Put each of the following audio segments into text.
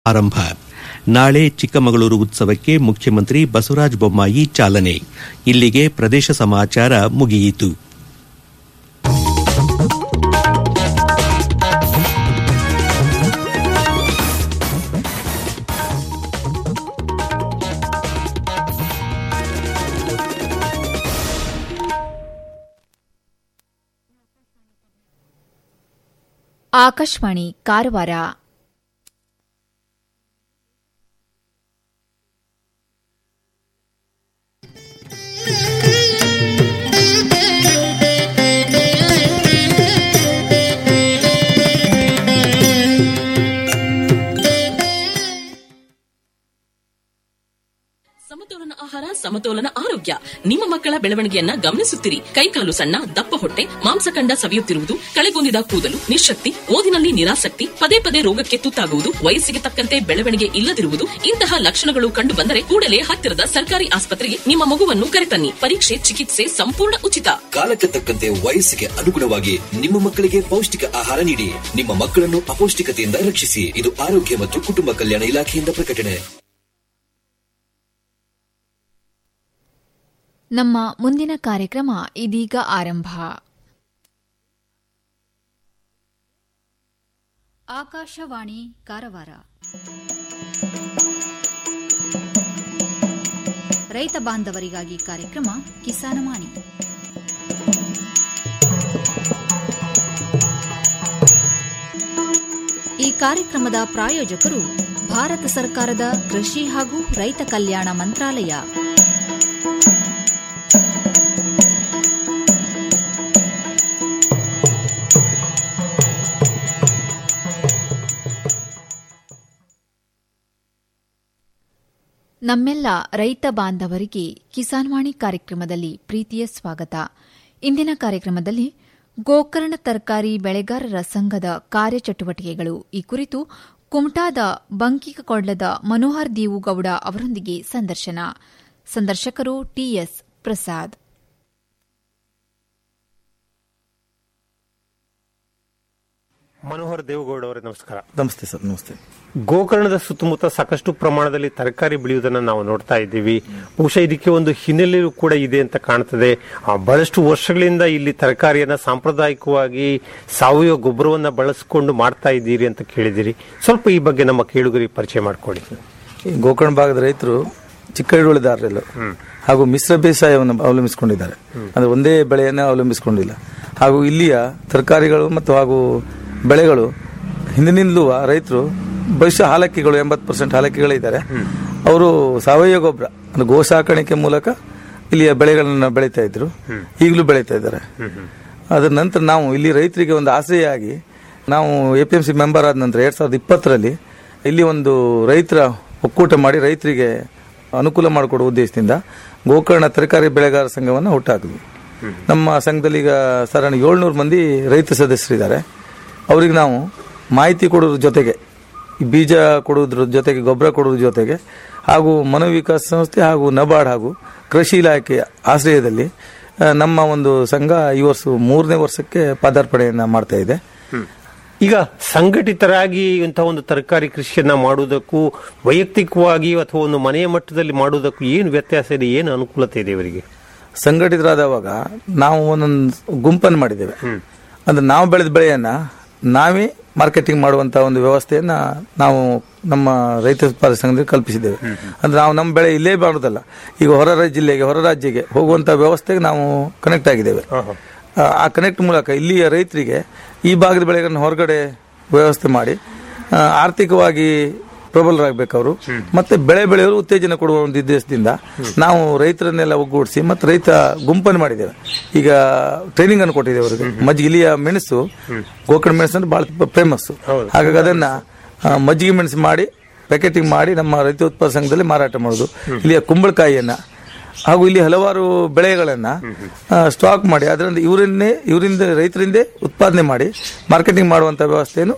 ಆರಂಭ ನಾಳೆ ಚಿಕ್ಕಮಗಳೂರು ಉತ್ಸವಕ್ಕೆ ಮುಖ್ಯಮಂತ್ರಿ ಬಸವರಾಜ ಬೊಮ್ಮಾಯಿ ಚಾಲನೆ ಇಲ್ಲಿಗೆ ಪ್ರದೇಶ ಸಮಾಚಾರ ಮುಗಿಯಿತು ಆಕಾಶವಾಣಿ ಕಾರವಾರ ಸಮತೋಲನ ಆಹಾರ ಸಮತೋಲನ ಆರೋಗ್ಯ ನಿಮ್ಮ ಮಕ್ಕಳ ಬೆಳವಣಿಗೆಯನ್ನ ಗಮನಿಸುತ್ತಿರಿ ಕೈಕಾಲು ಸಣ್ಣ ದಪ್ಪ ಹೊಟ್ಟೆ ಮಾಂಸಖಂಡ ಸವಿಯುತ್ತಿರುವುದು ಕಳೆಗೊಂದಿದ ಕೂದಲು ನಿಶಕ್ತಿ ಓದಿನಲ್ಲಿ ನಿರಾಸಕ್ತಿ ಪದೇ ಪದೇ ರೋಗಕ್ಕೆ ತುತ್ತಾಗುವುದು ವಯಸ್ಸಿಗೆ ತಕ್ಕಂತೆ ಬೆಳವಣಿಗೆ ಇಲ್ಲದಿರುವುದು ಇಂತಹ ಲಕ್ಷಣಗಳು ಕಂಡು ಬಂದರೆ ಕೂಡಲೇ ಹತ್ತಿರದ ಸರ್ಕಾರಿ ಆಸ್ಪತ್ರೆಗೆ ನಿಮ್ಮ ಮಗುವನ್ನು ಕರೆತನ್ನಿ ಪರೀಕ್ಷೆ ಚಿಕಿತ್ಸೆ ಸಂಪೂರ್ಣ ಉಚಿತ ಕಾಲಕ್ಕೆ ತಕ್ಕಂತೆ ವಯಸ್ಸಿಗೆ ಅನುಗುಣವಾಗಿ ನಿಮ್ಮ ಮಕ್ಕಳಿಗೆ ಪೌಷ್ಟಿಕ ಆಹಾರ ನೀಡಿ ನಿಮ್ಮ ಮಕ್ಕಳನ್ನು ಅಪೌಷ್ಟಿಕತೆಯಿಂದ ರಕ್ಷಿಸಿ ಇದು ಆರೋಗ್ಯ ಮತ್ತು ಕುಟುಂಬ ಕಲ್ಯಾಣ ಇಲಾಖೆಯಿಂದ ಪ್ರಕಟಣೆ ನಮ್ಮ ಮುಂದಿನ ಕಾರ್ಯಕ್ರಮ ಇದೀಗ ಆರಂಭ ಆಕಾಶವಾಣಿ ಕಾರವಾರ ರೈತ ಬಾಂಧವರಿಗಾಗಿ ಕಾರ್ಯಕ್ರಮ ಕಿಸಾನವಾಣಿ ಈ ಕಾರ್ಯಕ್ರಮದ ಪ್ರಾಯೋಜಕರು ಭಾರತ ಸರ್ಕಾರದ ಕೃಷಿ ಹಾಗೂ ರೈತ ಕಲ್ಯಾಣ ಮಂತ್ರಾಲಯ ನಮ್ಮೆಲ್ಲ ರೈತ ಬಾಂಧವರಿಗೆ ಕಿಸಾನ್ವಾಣಿ ಕಾರ್ಯಕ್ರಮದಲ್ಲಿ ಪ್ರೀತಿಯ ಸ್ವಾಗತ ಇಂದಿನ ಕಾರ್ಯಕ್ರಮದಲ್ಲಿ ಗೋಕರ್ಣ ತರಕಾರಿ ಬೆಳೆಗಾರರ ಸಂಘದ ಕಾರ್ಯಚಟುವಟಿಕೆಗಳು ಈ ಕುರಿತು ಕುಮಟಾದ ಬಂಕಿಕಕೊಳ್ಳದ ಮನೋಹರ್ ದೇವುಗೌಡ ಅವರೊಂದಿಗೆ ಸಂದರ್ಶನ ಸಂದರ್ಶಕರು ಟಿಎಸ್ ಪ್ರಸಾದ್ ಮನೋಹರ್ ದೇವಗೌಡ ಅವರೇ ನಮಸ್ಕಾರ ನಮಸ್ತೆ ಸರ್ ನಮಸ್ತೆ ಗೋಕರ್ಣದ ಸುತ್ತಮುತ್ತ ಸಾಕಷ್ಟು ಪ್ರಮಾಣದಲ್ಲಿ ತರಕಾರಿ ಬೆಳೆಯುವುದನ್ನ ನಾವು ನೋಡ್ತಾ ಇದ್ದೀವಿ ಬಹುಶಃ ಇದಕ್ಕೆ ಒಂದು ಹಿನ್ನೆಲೆಯೂ ಕೂಡ ಇದೆ ಅಂತ ಕಾಣ್ತದೆ ಆ, ಬಹಳಷ್ಟು ವರ್ಷಗಳಿಂದ ಇಲ್ಲಿ ತರಕಾರಿಯನ್ನ ಸಾಂಪ್ರದಾಯಿಕವಾಗಿ ಸಾವಯವ ಗೊಬ್ಬರವನ್ನ ಬಳಸಿಕೊಂಡು ಮಾಡ್ತಾ ಇದ್ದೀರಿ ಅಂತ ಕೇಳಿದಿರಿ ಸ್ವಲ್ಪ ಈ ಬಗ್ಗೆ ನಮ್ಮ ಕೇಳುಗರಿಗೆ ಪರಿಚಯ ಮಾಡಿಕೊಡಿ ಈ ಗೋಕರ್ಣ ಭಾಗದ ರೈತರು ಚಿಕ್ಕ ಹಿಡುವಳಿದಾರರೆಲ್ಲ ಹಾಗೂ ಮಿಶ್ರ ಬೇಸಾಯವನ್ನು ಅವಲಂಬಿಸಿಕೊಂಡಿದ್ದಾರೆ ಅಂದ್ರೆ ಒಂದೇ ಬೆಳೆಯನ್ನು ಅವಲಂಬಿಸಿಕೊಂಡಿಲ್ಲ ಹಾಗೂ ಇಲ್ಲಿಯ ತರಕಾರಿಗಳು ಮತ್ತು ಹಾಗೂ ಬೆಳೆಗಳು ಹಿಂದಿನಿಂದಲೂ ರೈತರು ಬಹುಶಃ ಹಾಲಕ್ಕಿಗಳು ಎಂಬತ್ತು ಪರ್ಸೆಂಟ್ ಹಾಲಕ್ಕಿಗಳಿದ್ದಾರೆ ಅವರು ಸಾವಯವ ಗೊಬ್ಬರ ಅಂದ್ರೆ ಗೋ ಸಾಕಾಣಿಕೆ ಮೂಲಕ ಇಲ್ಲಿಯ ಬೆಳೆಗಳನ್ನ ಬೆಳೀತಾ ಇದ್ರು ಈಗಲೂ ಬೆಳೀತಾ ಇದ್ದಾರೆ ಅದರ ನಂತರ ನಾವು ಇಲ್ಲಿ ರೈತರಿಗೆ ಒಂದು ಆಸೆಯಾಗಿ ನಾವು A P M C member ಆದ ನಂತರ ಎರಡ್ ಸಾವಿರದ ಇಪ್ಪತ್ತರಲ್ಲಿ ಇಲ್ಲಿ ಒಂದು ರೈತರ ಒಕ್ಕೂಟ ಮಾಡಿ ರೈತರಿಗೆ ಅನುಕೂಲ ಮಾಡಿಕೊಡುವ ಉದ್ದೇಶದಿಂದ ಗೋಕರ್ಣ ತರಕಾರಿ ಬೆಳೆಗಾರ ಸಂಘವನ್ನು ಹುಟ್ಟಾಕಿದ್ವಿ ನಮ್ಮ ಸಂಘದಲ್ಲಿ ಈಗ ಸಾಧಾರಣ ಏಳ್ನೂರು ಮಂದಿ ರೈತ ಸದಸ್ಯರಿದ್ದಾರೆ ಅವರಿಗೆ ನಾವು ಮಾಹಿತಿ ಕೊಡೋದ್ರ ಜೊತೆಗೆ ಈ ಬೀಜ ಕೊಡುವುದ್ರ ಜೊತೆಗೆ ಗೊಬ್ಬರ ಕೊಡುವುದ್ರ ಜೊತೆಗೆ ಹಾಗೂ ಮನೋವಿಕಾಸ ಸಂಸ್ಥೆ ಹಾಗೂ ನಬಾರ್ಡ್ ಹಾಗೂ ಕೃಷಿ ಇಲಾಖೆಯ ಆಶ್ರಯದಲ್ಲಿ ಆ, ನಮ್ಮ ಒಂದು ಸಂಘ ಈ ವರ್ಷ ಮೂರನೇ ವರ್ಷಕ್ಕೆ ಪದಾರ್ಪಣೆಯನ್ನ ಮಾಡ್ತಾ ಇದೆ ಈಗ ಸಂಘಟಿತರಾಗಿ ಇಂತಹ ಒಂದು ತರಕಾರಿ ಕೃಷಿಯನ್ನ ಮಾಡುವುದಕ್ಕೂ ವೈಯಕ್ತಿಕವಾಗಿ ಅಥವಾ ಒಂದು ಮನೆಯ ಮಟ್ಟದಲ್ಲಿ ಮಾಡುವುದಕ್ಕೂ ಏನು ವ್ಯತ್ಯಾಸ ಇದೆ ಏನು ಅನುಕೂಲತೆ ಇದೆ ಇವರಿಗೆ ಸಂಘಟಿತರಾದವಾಗ ನಾವು ಒಂದೊಂದು ಗುಂಪನ್ನು ಮಾಡಿದ್ದೇವೆ ಅಂದ್ರೆ ನಾವು ಬೆಳೆದ ಬೆಳೆಯನ್ನ ನಾವೇ ಮಾರ್ಕೆಟಿಂಗ್ ಮಾಡುವಂತ ಒಂದು ವ್ಯವಸ್ಥೆಯನ್ನ ನಾವು ನಮ್ಮ ರೈತ ಉತ್ಪಾದಕ ಸಂಘದಲ್ಲಿ ಕಲ್ಪಿಸಿದ್ದೇವೆ ಅಂದ್ರೆ ನಾವು ನಮ್ಮ ಬೆಳೆ ಇಲ್ಲೇ ಮಾಡುವುದಲ್ಲ ಈಗ ಹೊರ ರಾಜ್ಯ ಜಿಲ್ಲೆಗೆ ಹೊರ ರಾಜ್ಯಕ್ಕೆ ಹೋಗುವಂತ ವ್ಯವಸ್ಥೆಗೆ ನಾವು ಕನೆಕ್ಟ್ ಆಗಿದ್ದೇವೆ ಆ- ಆ ಕನೆಕ್ಟ್ ಮೂಲಕ ಇಲ್ಲಿಯ ರೈತರಿಗೆ ಈ ಭಾಗದ ಬೆಳೆಗಳನ್ನು ಹೊರಗಡೆ ವ್ಯವಸ್ಥೆ ಮಾಡಿ ಆ, ಆರ್ಥಿಕವಾಗಿ ಪ್ರಬಲರಾಗಬೇಕು ಅವರು ಮತ್ತೆ ಬೆಳೆ ಬೆಳೆಯಲು ಉತ್ತೇಜನ ಕೊಡುವ ಒಂದು ಉದ್ದೇಶದಿಂದ ನಾವು ರೈತರನ್ನೆಲ್ಲ ಒಗ್ಗೂಡಿಸಿ ಮತ್ತೆ ರೈತ ಗುಂಪನ್ನು ಮಾಡಿದ್ದೇವೆ ಈಗ ಟ್ರೈನಿಂಗ್ ಅನ್ನು ಕೊಟ್ಟಿದ್ದೇವೆ ಅವರಿಗೆ ಮಜ್ಜಿಗೆ ಇಲ್ಲಿಯ ಮೆಣಸು ಗೋಕರ್ಣ ಮೆಣಸು ಅಂದ್ರೆ ಬಹಳ ಫೇಮಸ್ ಹಾಗಾಗಿ ಅದನ್ನ ಆ, ಮಜ್ಜಿಗೆ ಮೆಣಸು ಮಾಡಿ ಪ್ಯಾಕೆಟಿಂಗ್ ಮಾಡಿ ನಮ್ಮ ರೈತ ಉತ್ಪಾದಕ ಸಂಘದಲ್ಲಿ ಮಾರಾಟ ಮಾಡೋದು ಇಲ್ಲಿಯ ಕುಂಬಳಕಾಯಿಯನ್ನ ಹಾಗೂ ಇಲ್ಲಿ ಹಲವಾರು ಬೆಳೆಗಳನ್ನ ಸ್ಟಾಕ್ ಮಾಡಿ ಅದರಿಂದ ಇವರನ್ನೇ ಇವರಿಂದ ರೈತರಿಂದೇ ಉತ್ಪಾದನೆ ಮಾಡಿ ಮಾರ್ಕೆಟಿಂಗ್ ಮಾಡುವಂತ ವ್ಯವಸ್ಥೆಯನ್ನು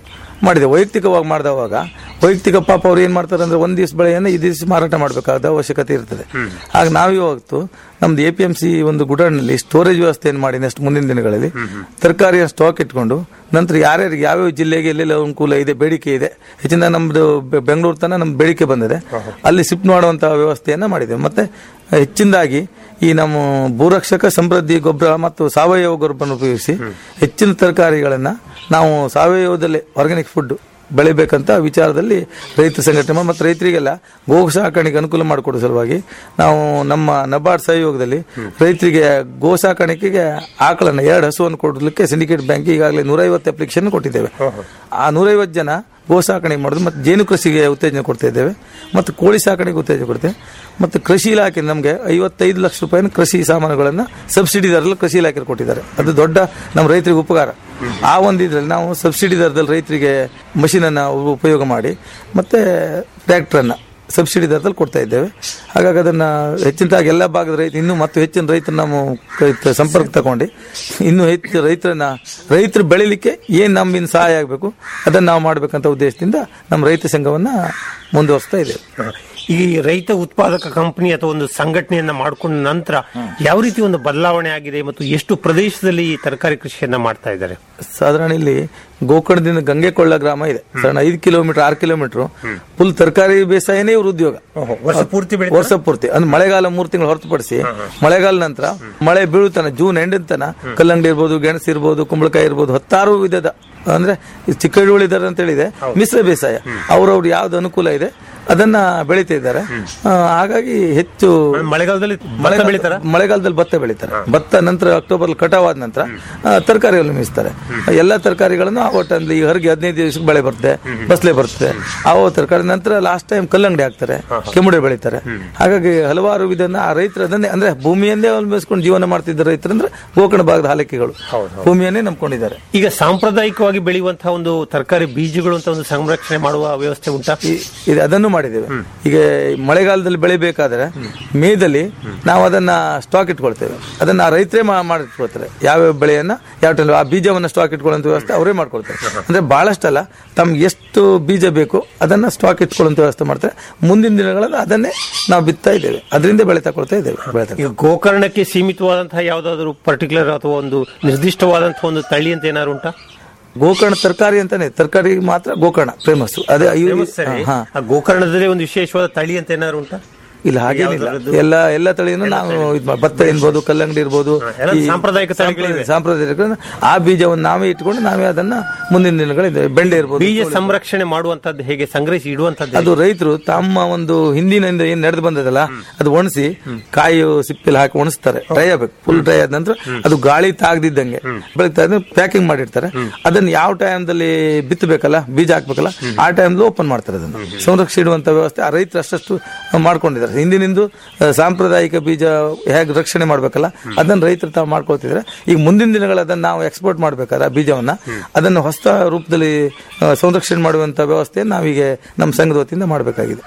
ಮಾಡಿದೆ ವೈಯಕ್ತಿಕವಾಗಿ ಮಾಡಿದವಾಗ ವೈಯಕ್ತಿಕ ಪಾಪ ಅವ್ರು ಏನ್ ಮಾಡ್ತಾರೆ ಅಂದ್ರೆ ಒಂದ್ ದಿವಸ ಬೆಳೆಯನ್ನ ಈ ದಿವಸ ಮಾರಾಟ ಮಾಡಬೇಕಾದ ಅವಶ್ಯಕತೆ ಇರ್ತದೆ ಆಗ ನಾವಿವತ್ತು ನಮ್ದು ಎ ಪಿ ಎಂ ಸಿ ಒಂದು ಗುಡಾಣಿನಲ್ಲಿ ಸ್ಟೋರೇಜ್ ವ್ಯವಸ್ಥೆಯನ್ನು ಮಾಡಿ ನೆಕ್ಸ್ಟ್ ಮುಂದಿನ ದಿನಗಳಲ್ಲಿ ತರಕಾರಿಯ ಸ್ಟಾಕ್ ಇಟ್ಕೊಂಡು ನಂತರ ಯಾರ್ಯಾರಿಗೆ ಯಾವ್ಯಾವ ಜಿಲ್ಲೆಗೆ ಎಲ್ಲೆಲ್ಲ ಅನುಕೂಲ ಇದೆ ಬೇಡಿಕೆ ಇದೆ ಹೆಚ್ಚಿನ ನಮ್ದು ಬೆ- ಬೆಂಗಳೂರು ತನ ನಮ್ದು ಬೇಡಿಕೆ ಬಂದಿದೆ ಅಲ್ಲಿ ಶಿಫ್ಟ್ ಮಾಡುವಂತಹ ವ್ಯವಸ್ಥೆಯನ್ನ ಮಾಡಿದೆ ಮತ್ತೆ ಹೆಚ್ಚಿನದಾಗಿ ಈ ನಮ್ಮ ಭೂರಕ್ಷಕ ಸಮೃದ್ಧಿ ಗೊಬ್ಬರ ಮತ್ತು ಸಾವಯವ ಗೊಬ್ಬರವನ್ನು ಉಪಯೋಗಿಸಿ ಹೆಚ್ಚಿನ ತರಕಾರಿಗಳನ್ನ ನಾವು ಸಾವಯವದಲ್ಲಿ ಆರ್ಗ್ಯಾನಿಕ್ ಫುಡ್ ಬೆಳಿಬೇಕಂತ ವಿಚಾರದಲ್ಲಿ ರೈತ ಸಂಘಟನೆ ಮತ್ತು ರೈತರಿಗೆಲ್ಲ ಗೋ ಸಾಕಾಣಿಕೆ ಅನುಕೂಲ ಮಾಡಿಕೊಡೋ ಸಲುವಾಗಿ ನಾವು ನಮ್ಮ ನಬಾರ್ಡ್ ಸಹಯೋಗದಲ್ಲಿ ರೈತರಿಗೆ ಗೋ ಸಾಕಾಣಿಕೆಗೆ ಆಕಳನ್ನ ಎರಡು ಹಸುವನ್ನು ಕೊಡಲಿಕ್ಕೆ ಸಿಂಡಿಕೇಟ್ ಬ್ಯಾಂಕ್ ಈಗಾಗಲೇ ನೂರೈವತ್ತು ಅಪ್ಲಿಕೇಶನ್ ಕೊಟ್ಟಿದ್ದೇವೆ ಆ ನೂರೈವತ್ತು ಜನ ಗೋ ಸಾಕಾಣಿಕೆ ಮಾಡೋದು ಮತ್ತು ಜೇನು ಕೃಷಿಗೆ ಉತ್ತೇಜನ ಕೊಡ್ತಾ ಇದ್ದೇವೆ ಮತ್ತು ಕೋಳಿ ಸಾಕಾಣಿಕೆ ಉತ್ತೇಜನ ಕೊಡ್ತೇವೆ ಮತ್ತು ಕೃಷಿ ಇಲಾಖೆ ನಮಗೆ ಐವತ್ತೈದು ಲಕ್ಷ ರೂಪಾಯಿನ ಕೃಷಿ ಸಾಮಾನುಗಳನ್ನು ಸಬ್ಸಿಡಿ ದರದಲ್ಲಿ ಕೃಷಿ ಇಲಾಖೆ ಕೊಟ್ಟಿದ್ದಾರೆ ಅದು ದೊಡ್ಡ ನಮ್ಮ ರೈತರಿಗೆ ಉಪಕಾರ ಆ ಒಂದು ಇದ್ರಲ್ಲಿ ನಾವು ಸಬ್ಸಿಡಿ ದರದಲ್ಲಿ ರೈತರಿಗೆ ಮಷೀನ್ ಅನ್ನ ಉಪಯೋಗ ಮಾಡಿ ಮತ್ತೆ ಟ್ರ್ಯಾಕ್ಟರ್ ಅನ್ನ ಸಬ್ಸಿಡಿ ದರದಲ್ಲಿ ಕೊಡ್ತಾ ಇದ್ದೇವೆ ಹಾಗಾಗಿ ಅದನ್ನ ಹೆಚ್ಚಿನದಾಗಿ ಎಲ್ಲ ಭಾಗದ ರೈತ ಇನ್ನೂ ಮತ್ತು ಹೆಚ್ಚಿನ ರೈತರ ನಾವು ಕ- ಸಂಪರ್ಕ ತಗೊಂಡು ಇನ್ನೂ ಹೆಚ್ಚು ರೈತರನ್ನ ರೈತರು ಬೆಳಿಲಿಕ್ಕೆ ಏನ್ ನಮ್ಮಿಂದ ಸಹಾಯ ಆಗಬೇಕು ಅದನ್ನ ನಾವು ಮಾಡ್ಬೇಕಂತ ಉದ್ದೇಶದಿಂದ ನಮ್ಮ ರೈತ ಸಂಘವನ್ನ ಮುಂದುವರಿಸ್ತಾ ಇದ್ದೇವೆ ಈ ರೈತ ಉತ್ಪಾದಕ ಕಂಪನಿ ಅಥವಾ ಒಂದು ಸಂಘಟನೆಯನ್ನ ಮಾಡಿಕೊಂಡ ನಂತರ ಯಾವ ರೀತಿ ಒಂದು ಬದಲಾವಣೆ ಆಗಿದೆ ಮತ್ತು ಎಷ್ಟು ಪ್ರದೇಶದಲ್ಲಿ ಈ ತರಕಾರಿ ಕೃಷಿಯನ್ನ ಮಾಡ್ತಾ ಇದ್ದಾರೆ ಸಾಧಾರಣ ಇಲ್ಲಿ ಗೋಕರ್ಣದಿಂದ ಗಂಗೆಕೊಳ್ಳ ಗ್ರಾಮ ಇದೆ ಸಾಧಾರಣ ಐದು ಕಿಲೋಮೀಟರ್ ಆರು ಕಿಲೋಮೀಟರ್ ಫುಲ್ ತರಕಾರಿ ಬೇಸಾಯನೇ ಇವ್ರ ಉದ್ಯೋಗ ವರ್ಷ ಪೂರ್ತಿ ಬೆಳೆ ವರ್ಷ ಪೂರ್ತಿ ಅಂದ್ರೆ ಮಳೆಗಾಲ ಮೂರು ತಿಂಗಳು ಹೊರತುಪಡಿಸಿ ಮಳೆಗಾಲ ನಂತರ ಮಳೆ ಬೀಳುತ್ತಾನ ಜೂನ್ ಎಂಡಿನ ತನ ಕಲ್ಲಂಗಡಿ ಇರ್ಬೋದು ಗೆಣಸು ಇರ್ಬೋದು ಕುಂಬಳಕಾಯಿ ಇರ್ಬೋದು ಹತ್ತಾರು ವಿಧದ ಅಂದ್ರೆ ಈ ಚಿಕ್ಕ ಹಿಡುವಳಿ ದರ ಅಂತ ಹೇಳಿದೆ ಮಿಶ್ರ ಬೇಸಾಯ ಅವ್ರವ್ರು ಯಾವ್ದು ಅನುಕೂಲ ಇದೆ ಅದನ್ನ ಬೆಳೀತಾ ಇದ್ದಾರೆ ಆ, ಹಾಗಾಗಿ ಹೆಚ್ಚು ಮಳೆಗಾಲದಲ್ಲಿ ಭತ್ತ ಮಳೆಗಾಲ- ಬೆಳಿತಾರ ಮಳೆಗಾಲದಲ್ಲಿ ಭತ್ತ ಬೆಳೀತಾರೆ ಭತ್ತ ನಂತರ ಅಕ್ಟೋಬರ್ ಕಟಾವಾದ ನಂತರ ಆ, ತರಕಾರಿಗಳನ್ನು ಮೀಸ್ತಾರೆ ಎಲ್ಲ ತರಕಾರಿಗಳನ್ನು ಆ ಒಟ್ಟಲ್ಲಿ ಈ ಹೊರಗೆ ಹದಿನೈದು ದಿವಸಕ್ಕೆ ಬೆಳೆ ಬರ್ತದೆ ಬಸ್ಲೆ ಬರ್ತದೆ ಆ ತರಕಾರಿ ನಂತರ ಲಾಸ್ಟ್ ಟೈಮ್ ಕಲ್ಲಂಗಡಿ ಹಾಕ್ತಾರೆ ಕೆಮ್ಮುಡೆ ಬೆಳೀತಾರೆ ಹಾಗಾಗಿ ಹಲವಾರು ವಿಧನ ಆ ರೈತರು ಅದನ್ನೇ ಅಂದ್ರೆ ಭೂಮಿಯನ್ನೇ ಅವಲಂಬಿಸ್ಕೊಂಡು ಜೀವನ ಮಾಡ್ತಿದ್ದ ರೈತರು ಅಂದ್ರೆ ಗೋಕರ್ಣ ಭಾಗದ ಹಾಲಕ್ಕಿಗಳು ಭೂಮಿಯನ್ನೇ ನಂಬ್ಕೊಂಡಿದ್ದಾರೆ ಈಗ ಸಾಂಪ್ರದಾಯಿಕವಾಗಿ ಬೆಳೆಯುವಂತಹ ಒಂದು ತರಕಾರಿ ಬೀಜಗಳು ಅಂತ ಒಂದು ಸಂರಕ್ಷಣೆ ಮಾಡುವ ವ್ಯವಸ್ಥೆ ಉಂಟಾ ಈ- ಇದು ಅದನ್ನು ಮಾಡಿದ್ದೇವೆ ಈಗ ಮಳೆಗಾಲದಲ್ಲಿ ಬೆಳಿಬೇಕಾದ್ರೆ ಮೇದಲ್ಲಿ ನಾವು ಅದನ್ನ ಸ್ಟಾಕ್ ಇಟ್ಕೊಳ್ತೇವೆ ಅದನ್ನ ಆ ರೈತರೇ ಮಾ- ಮಾಡಿಟ್ಕೊಳ್ತಾರೆ ಯಾವ್ಯಾವ ಬೆಳೆಯನ್ನ ಯಾವ ಟೈಮ್ ಆ ಬೀಜವನ್ನ ಸ್ಟಾಕ್ ಇಟ್ಕೊಳ್ಳುವಂತ ವ್ಯವಸ್ಥೆ ಅವರೇ ಮಾಡ್ಕೊಳ್ತಾರೆ ಅಂದ್ರೆ ಬಹಳಷ್ಟಲ್ಲ ತಮ್ಗೆ ಎಷ್ಟು ಬೀಜ ಬೇಕು ಅದನ್ನ ಸ್ಟಾಕ್ ಇಟ್ಕೊಳ್ಳುವಂತ ವ್ಯವಸ್ಥೆ ಮಾಡ್ತಾರೆ ಮುಂದಿನ ದಿನಗಳಲ್ಲಿ ಅದನ್ನೇ ನಾವು ಬಿತ್ತಾ ಇದ್ದೇವೆ ಅದರಿಂದ ಬೆಳೆ ತಗೊಳ್ತಾ ಇದ್ದೇವೆ ಬೆಳೆ ಈಗ ಗೋಕರ್ಣಕ್ಕೆ ಸೀಮಿತವಾದಂತಹ ಯಾವ್ದಾದ್ರು ಪರ್ಟಿಕ್ಯುಲರ್ ಅಥವಾ ಒಂದು ನಿರ್ದಿಷ್ಟವಾದಂತಹ ಒಂದು ತಳಿ ಅಂತ ಏನಾದ್ರು ಉಂಟಾ ಗೋಕರ್ಣ ತರಕಾರಿ ಅಂತಾನೆ ತರಕಾರಿ ಮಾತ್ರ ಗೋಕರ್ಣ ಫೇಮಸ್ ಅದೇ ಇವು- ಸರಿ ಹಾ ಆ ಗೋಕರ್ಣದಲ್ಲಿ ಒಂದು ವಿಶೇಷವಾದ ತಳಿ ಅಂತ ಏನಾದ್ರು ಉಂಟಾ ಇಲ್ಲ ಹಾಗೇನಿಲ್ಲ ಎಲ್ಲ ಎಲ್ಲ ತಳಿಯನ್ನು ನಾವು ಇದ್ ಮಾ- ಭತ್ತ ಇರ್ಬೋದು ಕಲ್ಲಂಗಡಿ ಇರ್ಬೋದು ಎಲ್ಲ ಈ ಸಾಂಪ್ರದಾಯಿಕ ತಳಿಗಳಿವೆ. ಸಾಂಪ್ರದಾಯಿಕ ಆ ಬೀಜವನ್ನು ನಾವೇ ಇಟ್ಕೊಂಡು ನಾವೇ ಅದನ್ನ ಮುಂದಿನ ದಿನಗಳಿದೆ ಬೆಂಡೆ ಇರ್ಬೋದು ಬೀಜ ಸಂರಕ್ಷಣೆ ಮಾಡುವಂತದ್ದು ಹೇಗೆ ಸಂಗ್ರಹಿಸಿ ಇಡುವಂತದ್ದು ಅದು ರೈತರು ತಮ್ಮ ಒಂದು ಹಿಂದಿನಿಂದ ಏನ್ ನಡೆದು ಬಂದದಲ್ಲ ಅದು ಒಣಸಿ ಕಾಯಿ ಸಿಪ್ಪೆಲ್ ಹಾಕಿ ಒಣಸ್ತಾರೆ ಡ್ರೈ ಆಗ್ಬೇಕು ಫುಲ್ ಡ್ರೈ ಆದ ನಂತರ ಅದು ಗಾಳಿ ತಾಗದಿದ್ದಂಗೆ ಬೆಳಗ್ತಾ ಪ್ಯಾಕಿಂಗ್ ಮಾಡಿರ್ತಾರೆ ಅದನ್ನ ಯಾವ ಟೈಮ್ದಲ್ಲಿ ಬಿತ್ತಬೇಕಲ್ಲ ಬೀಜ ಹಾಕ್ಬೇಕಲ್ಲ ಆ ಟೈಮ್ ಓಪನ್ ಮಾಡ್ತಾರೆ ಅದನ್ನು ಸಂರಕ್ಷಣೆ ಇಡುವಂತ ವ್ಯವಸ್ಥೆ ಆ ರೈತರು ಅಷ್ಟಷ್ಟು ಮಾಡ್ಕೊಂಡಿದ್ದಾರೆ ಹಿಂದಿನಿಂದ ಆ, ಸಾಂಪ್ರದಾಯಿಕ ಬೀಜ ಹೇಗೆ ರಕ್ಷಣೆ ಮಾಡ್ಬೇಕಲ್ಲ ಅದನ್ನ ರೈತರು ತಾವು ಮಾಡ್ಕೊಳ್ತಿದ್ದಾರೆ ಈಗ ಮುಂದಿನ ದಿನಗಳು ಅದನ್ನ ನಾವು ಎಕ್ಸ್ಪೋರ್ಟ್ ಮಾಡ್ಬೇಕಾದ್ರೆ ಆ ಬೀಜವನ್ನ ಅದನ್ನು ಹೊಸ ರೂಪದಲ್ಲಿ ಆ, ಸಂರಕ್ಷಣೆ ಮಾಡುವಂತ ವ್ಯವಸ್ಥೆ ನಾವೀಗ ನಮ್ಮ ಸಂಘದ ವತಿಯಿಂದ ಮಾಡಬೇಕಾಗಿದೆ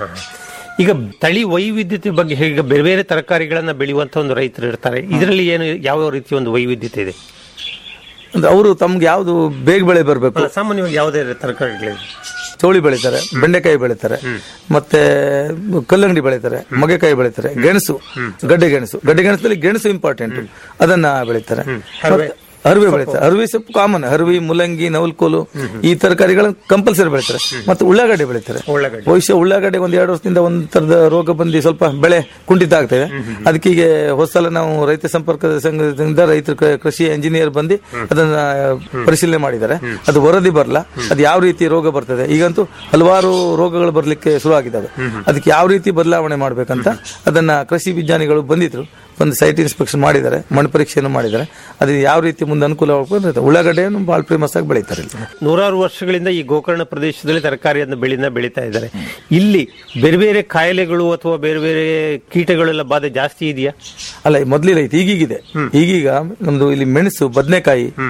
ಈಗ ತಳಿ ವೈವಿಧ್ಯತೆ ಬಗ್ಗೆ ಹೇಗೆ ಬೇರೆ ಬೇರೆ ತರಕಾರಿಗಳನ್ನ ಬೆಳೆಯುವಂತ ಒಂದು ರೈತರು ಇರ್ತಾರೆ ಇದರಲ್ಲಿ ಏನು ಯಾವ ರೀತಿಯ ಒಂದು ವೈವಿಧ್ಯತೆ ಇದೆ ಅಂದ್ರೆ ಅವರು ತಮ್ಗೆ ಯಾವ್ದು ಬೇಗ ಬೆಳೆ ಬರಬೇಕು ಸಾಮಾನ್ಯವಾಗಿ ಯಾವುದೇ ತರಕಾರಿಗಳಿದೆ ಚೌಳಿ ಬೆಳಿತಾರೆ ಬೆಂಡೆಕಾಯಿ ಬೆಳಿತಾರೆ ಮತ್ತೆ ಕಲ್ಲಂಗಡಿ ಬೆಳಿತಾರೆ ಮಗೆಕಾಯಿ ಬೆಳಿತಾರೆ ಗೆಣಸು ಗಡ್ಡೆ ಗೆಣಸು ಗಡ್ಡೆ ಗೆಣಸಲ್ಲಿ ಗೆಣಸು ಇಂಪಾರ್ಟೆಂಟ್ ಅದನ್ನ ಬೆಳಿತಾರೆ ಮತ್ತೆ ಅರಿವೆ ಬೆಳಿತಾರೆ ಅರಿವೆ ಸೊಪ್ಪು ಕಾಮನ್ ಅರಿವಿ ಮುಲಂಗಿ ನವಲ್ಕೋಲು ಈ ತರಕಾರಿಗಳು ಕಂಪಲ್ಸರಿ ಬೆಳಿತಾರೆ ಮತ್ತೆ ಉಳ್ಳಾಗಡ್ಡೆ ಬೆಳಿತಾರೆ ಉಳ್ಳಾಗಡ್ಡೆ. ಬಹುಶಃ ಉಳ್ಳಾಗಡ್ಡೆ ಒಂದ್ ಎರಡು ವರ್ಷದಿಂದ ಒಂದ್ ತರದ ರೋಗ ಬಂದು ಸ್ವಲ್ಪ ಬೆಳೆ ಕುಂಠಿತ ಆಗ್ತದೆ ಅದಕ್ಕೆ ಈಗ ಹೊಸಲ ನಾವು ರೈತ ಸಂಪರ್ಕದ ಸಂಘದಿಂದ ರೈತರ ಕ- ಕೃಷಿ ಇಂಜಿನಿಯರ್ ಬಂದು ಅದನ್ನ ಪರಿಶೀಲನೆ ಮಾಡಿದ್ದಾರೆ ಅದು ವರದಿ ಬರಲ್ಲ ಅದು ಯಾವ ರೀತಿ ರೋಗ ಬರ್ತದೆ ಈಗಂತೂ ಹಲವಾರು ರೋಗಗಳು ಬರ್ಲಿಕ್ಕೆ ಶುರು ಆಗಿದ್ದಾವೆ ಅದಕ್ಕೆ ಯಾವ ರೀತಿ ಬದಲಾವಣೆ ಮಾಡ್ಬೇಕಂತ ಅದನ್ನ ಕೃಷಿ ವಿಜ್ಞಾನಿಗಳು ಬಂದಿದ್ರು ಒಂದು ಸೈಟ್ ಇನ್ಸ್ಪೆಕ್ಷನ್ ಮಾಡಿದ್ದಾರೆ ಮಣ್ಣು ಪರೀಕ್ಷೆಯನ್ನು ಮಾಡಿದ್ದಾರೆ ಅದು ಯಾವ ರೀತಿ ಮುಂದೆ ಅನುಕೂಲ ಆಗ್ಬೇಕು ಉಳ್ಳಾಗಡ್ಡೆಯನ್ನು ಬಹಳ ಫೇಮಸ್ ಆಗಿ ಬೆಳೀತಾರೆ ಇಲ್ಲಿ ನೂರಾರು ವರ್ಷಗಳಿಂದ ಈ ಗೋಕರ್ಣ ಪ್ರದೇಶದಲ್ಲಿ ತರಕಾರಿಯನ್ನು ಬೆಳೆನ ಬೆಳೀತಾ ಇದ್ದಾರೆ ಇಲ್ಲಿ ಬೇರೆ ಬೇರೆ ಕಾಯಿಲೆಗಳು ಅಥವಾ ಬೇರೆ ಬೇರೆ ಕೀಟಗಳೆಲ್ಲ ಬಾಧೆ ಜಾಸ್ತಿ ಇದೆಯಾ ಅಲ್ಲ ಮೊದ್ಲಿಲ್ಲ ಇತ್ತು ಈಗೀಗಿದೆ ಈಗೀಗ ನಮ್ದು ಇಲ್ಲಿ ಮೆಣಸು ಬದನೆಕಾಯಿ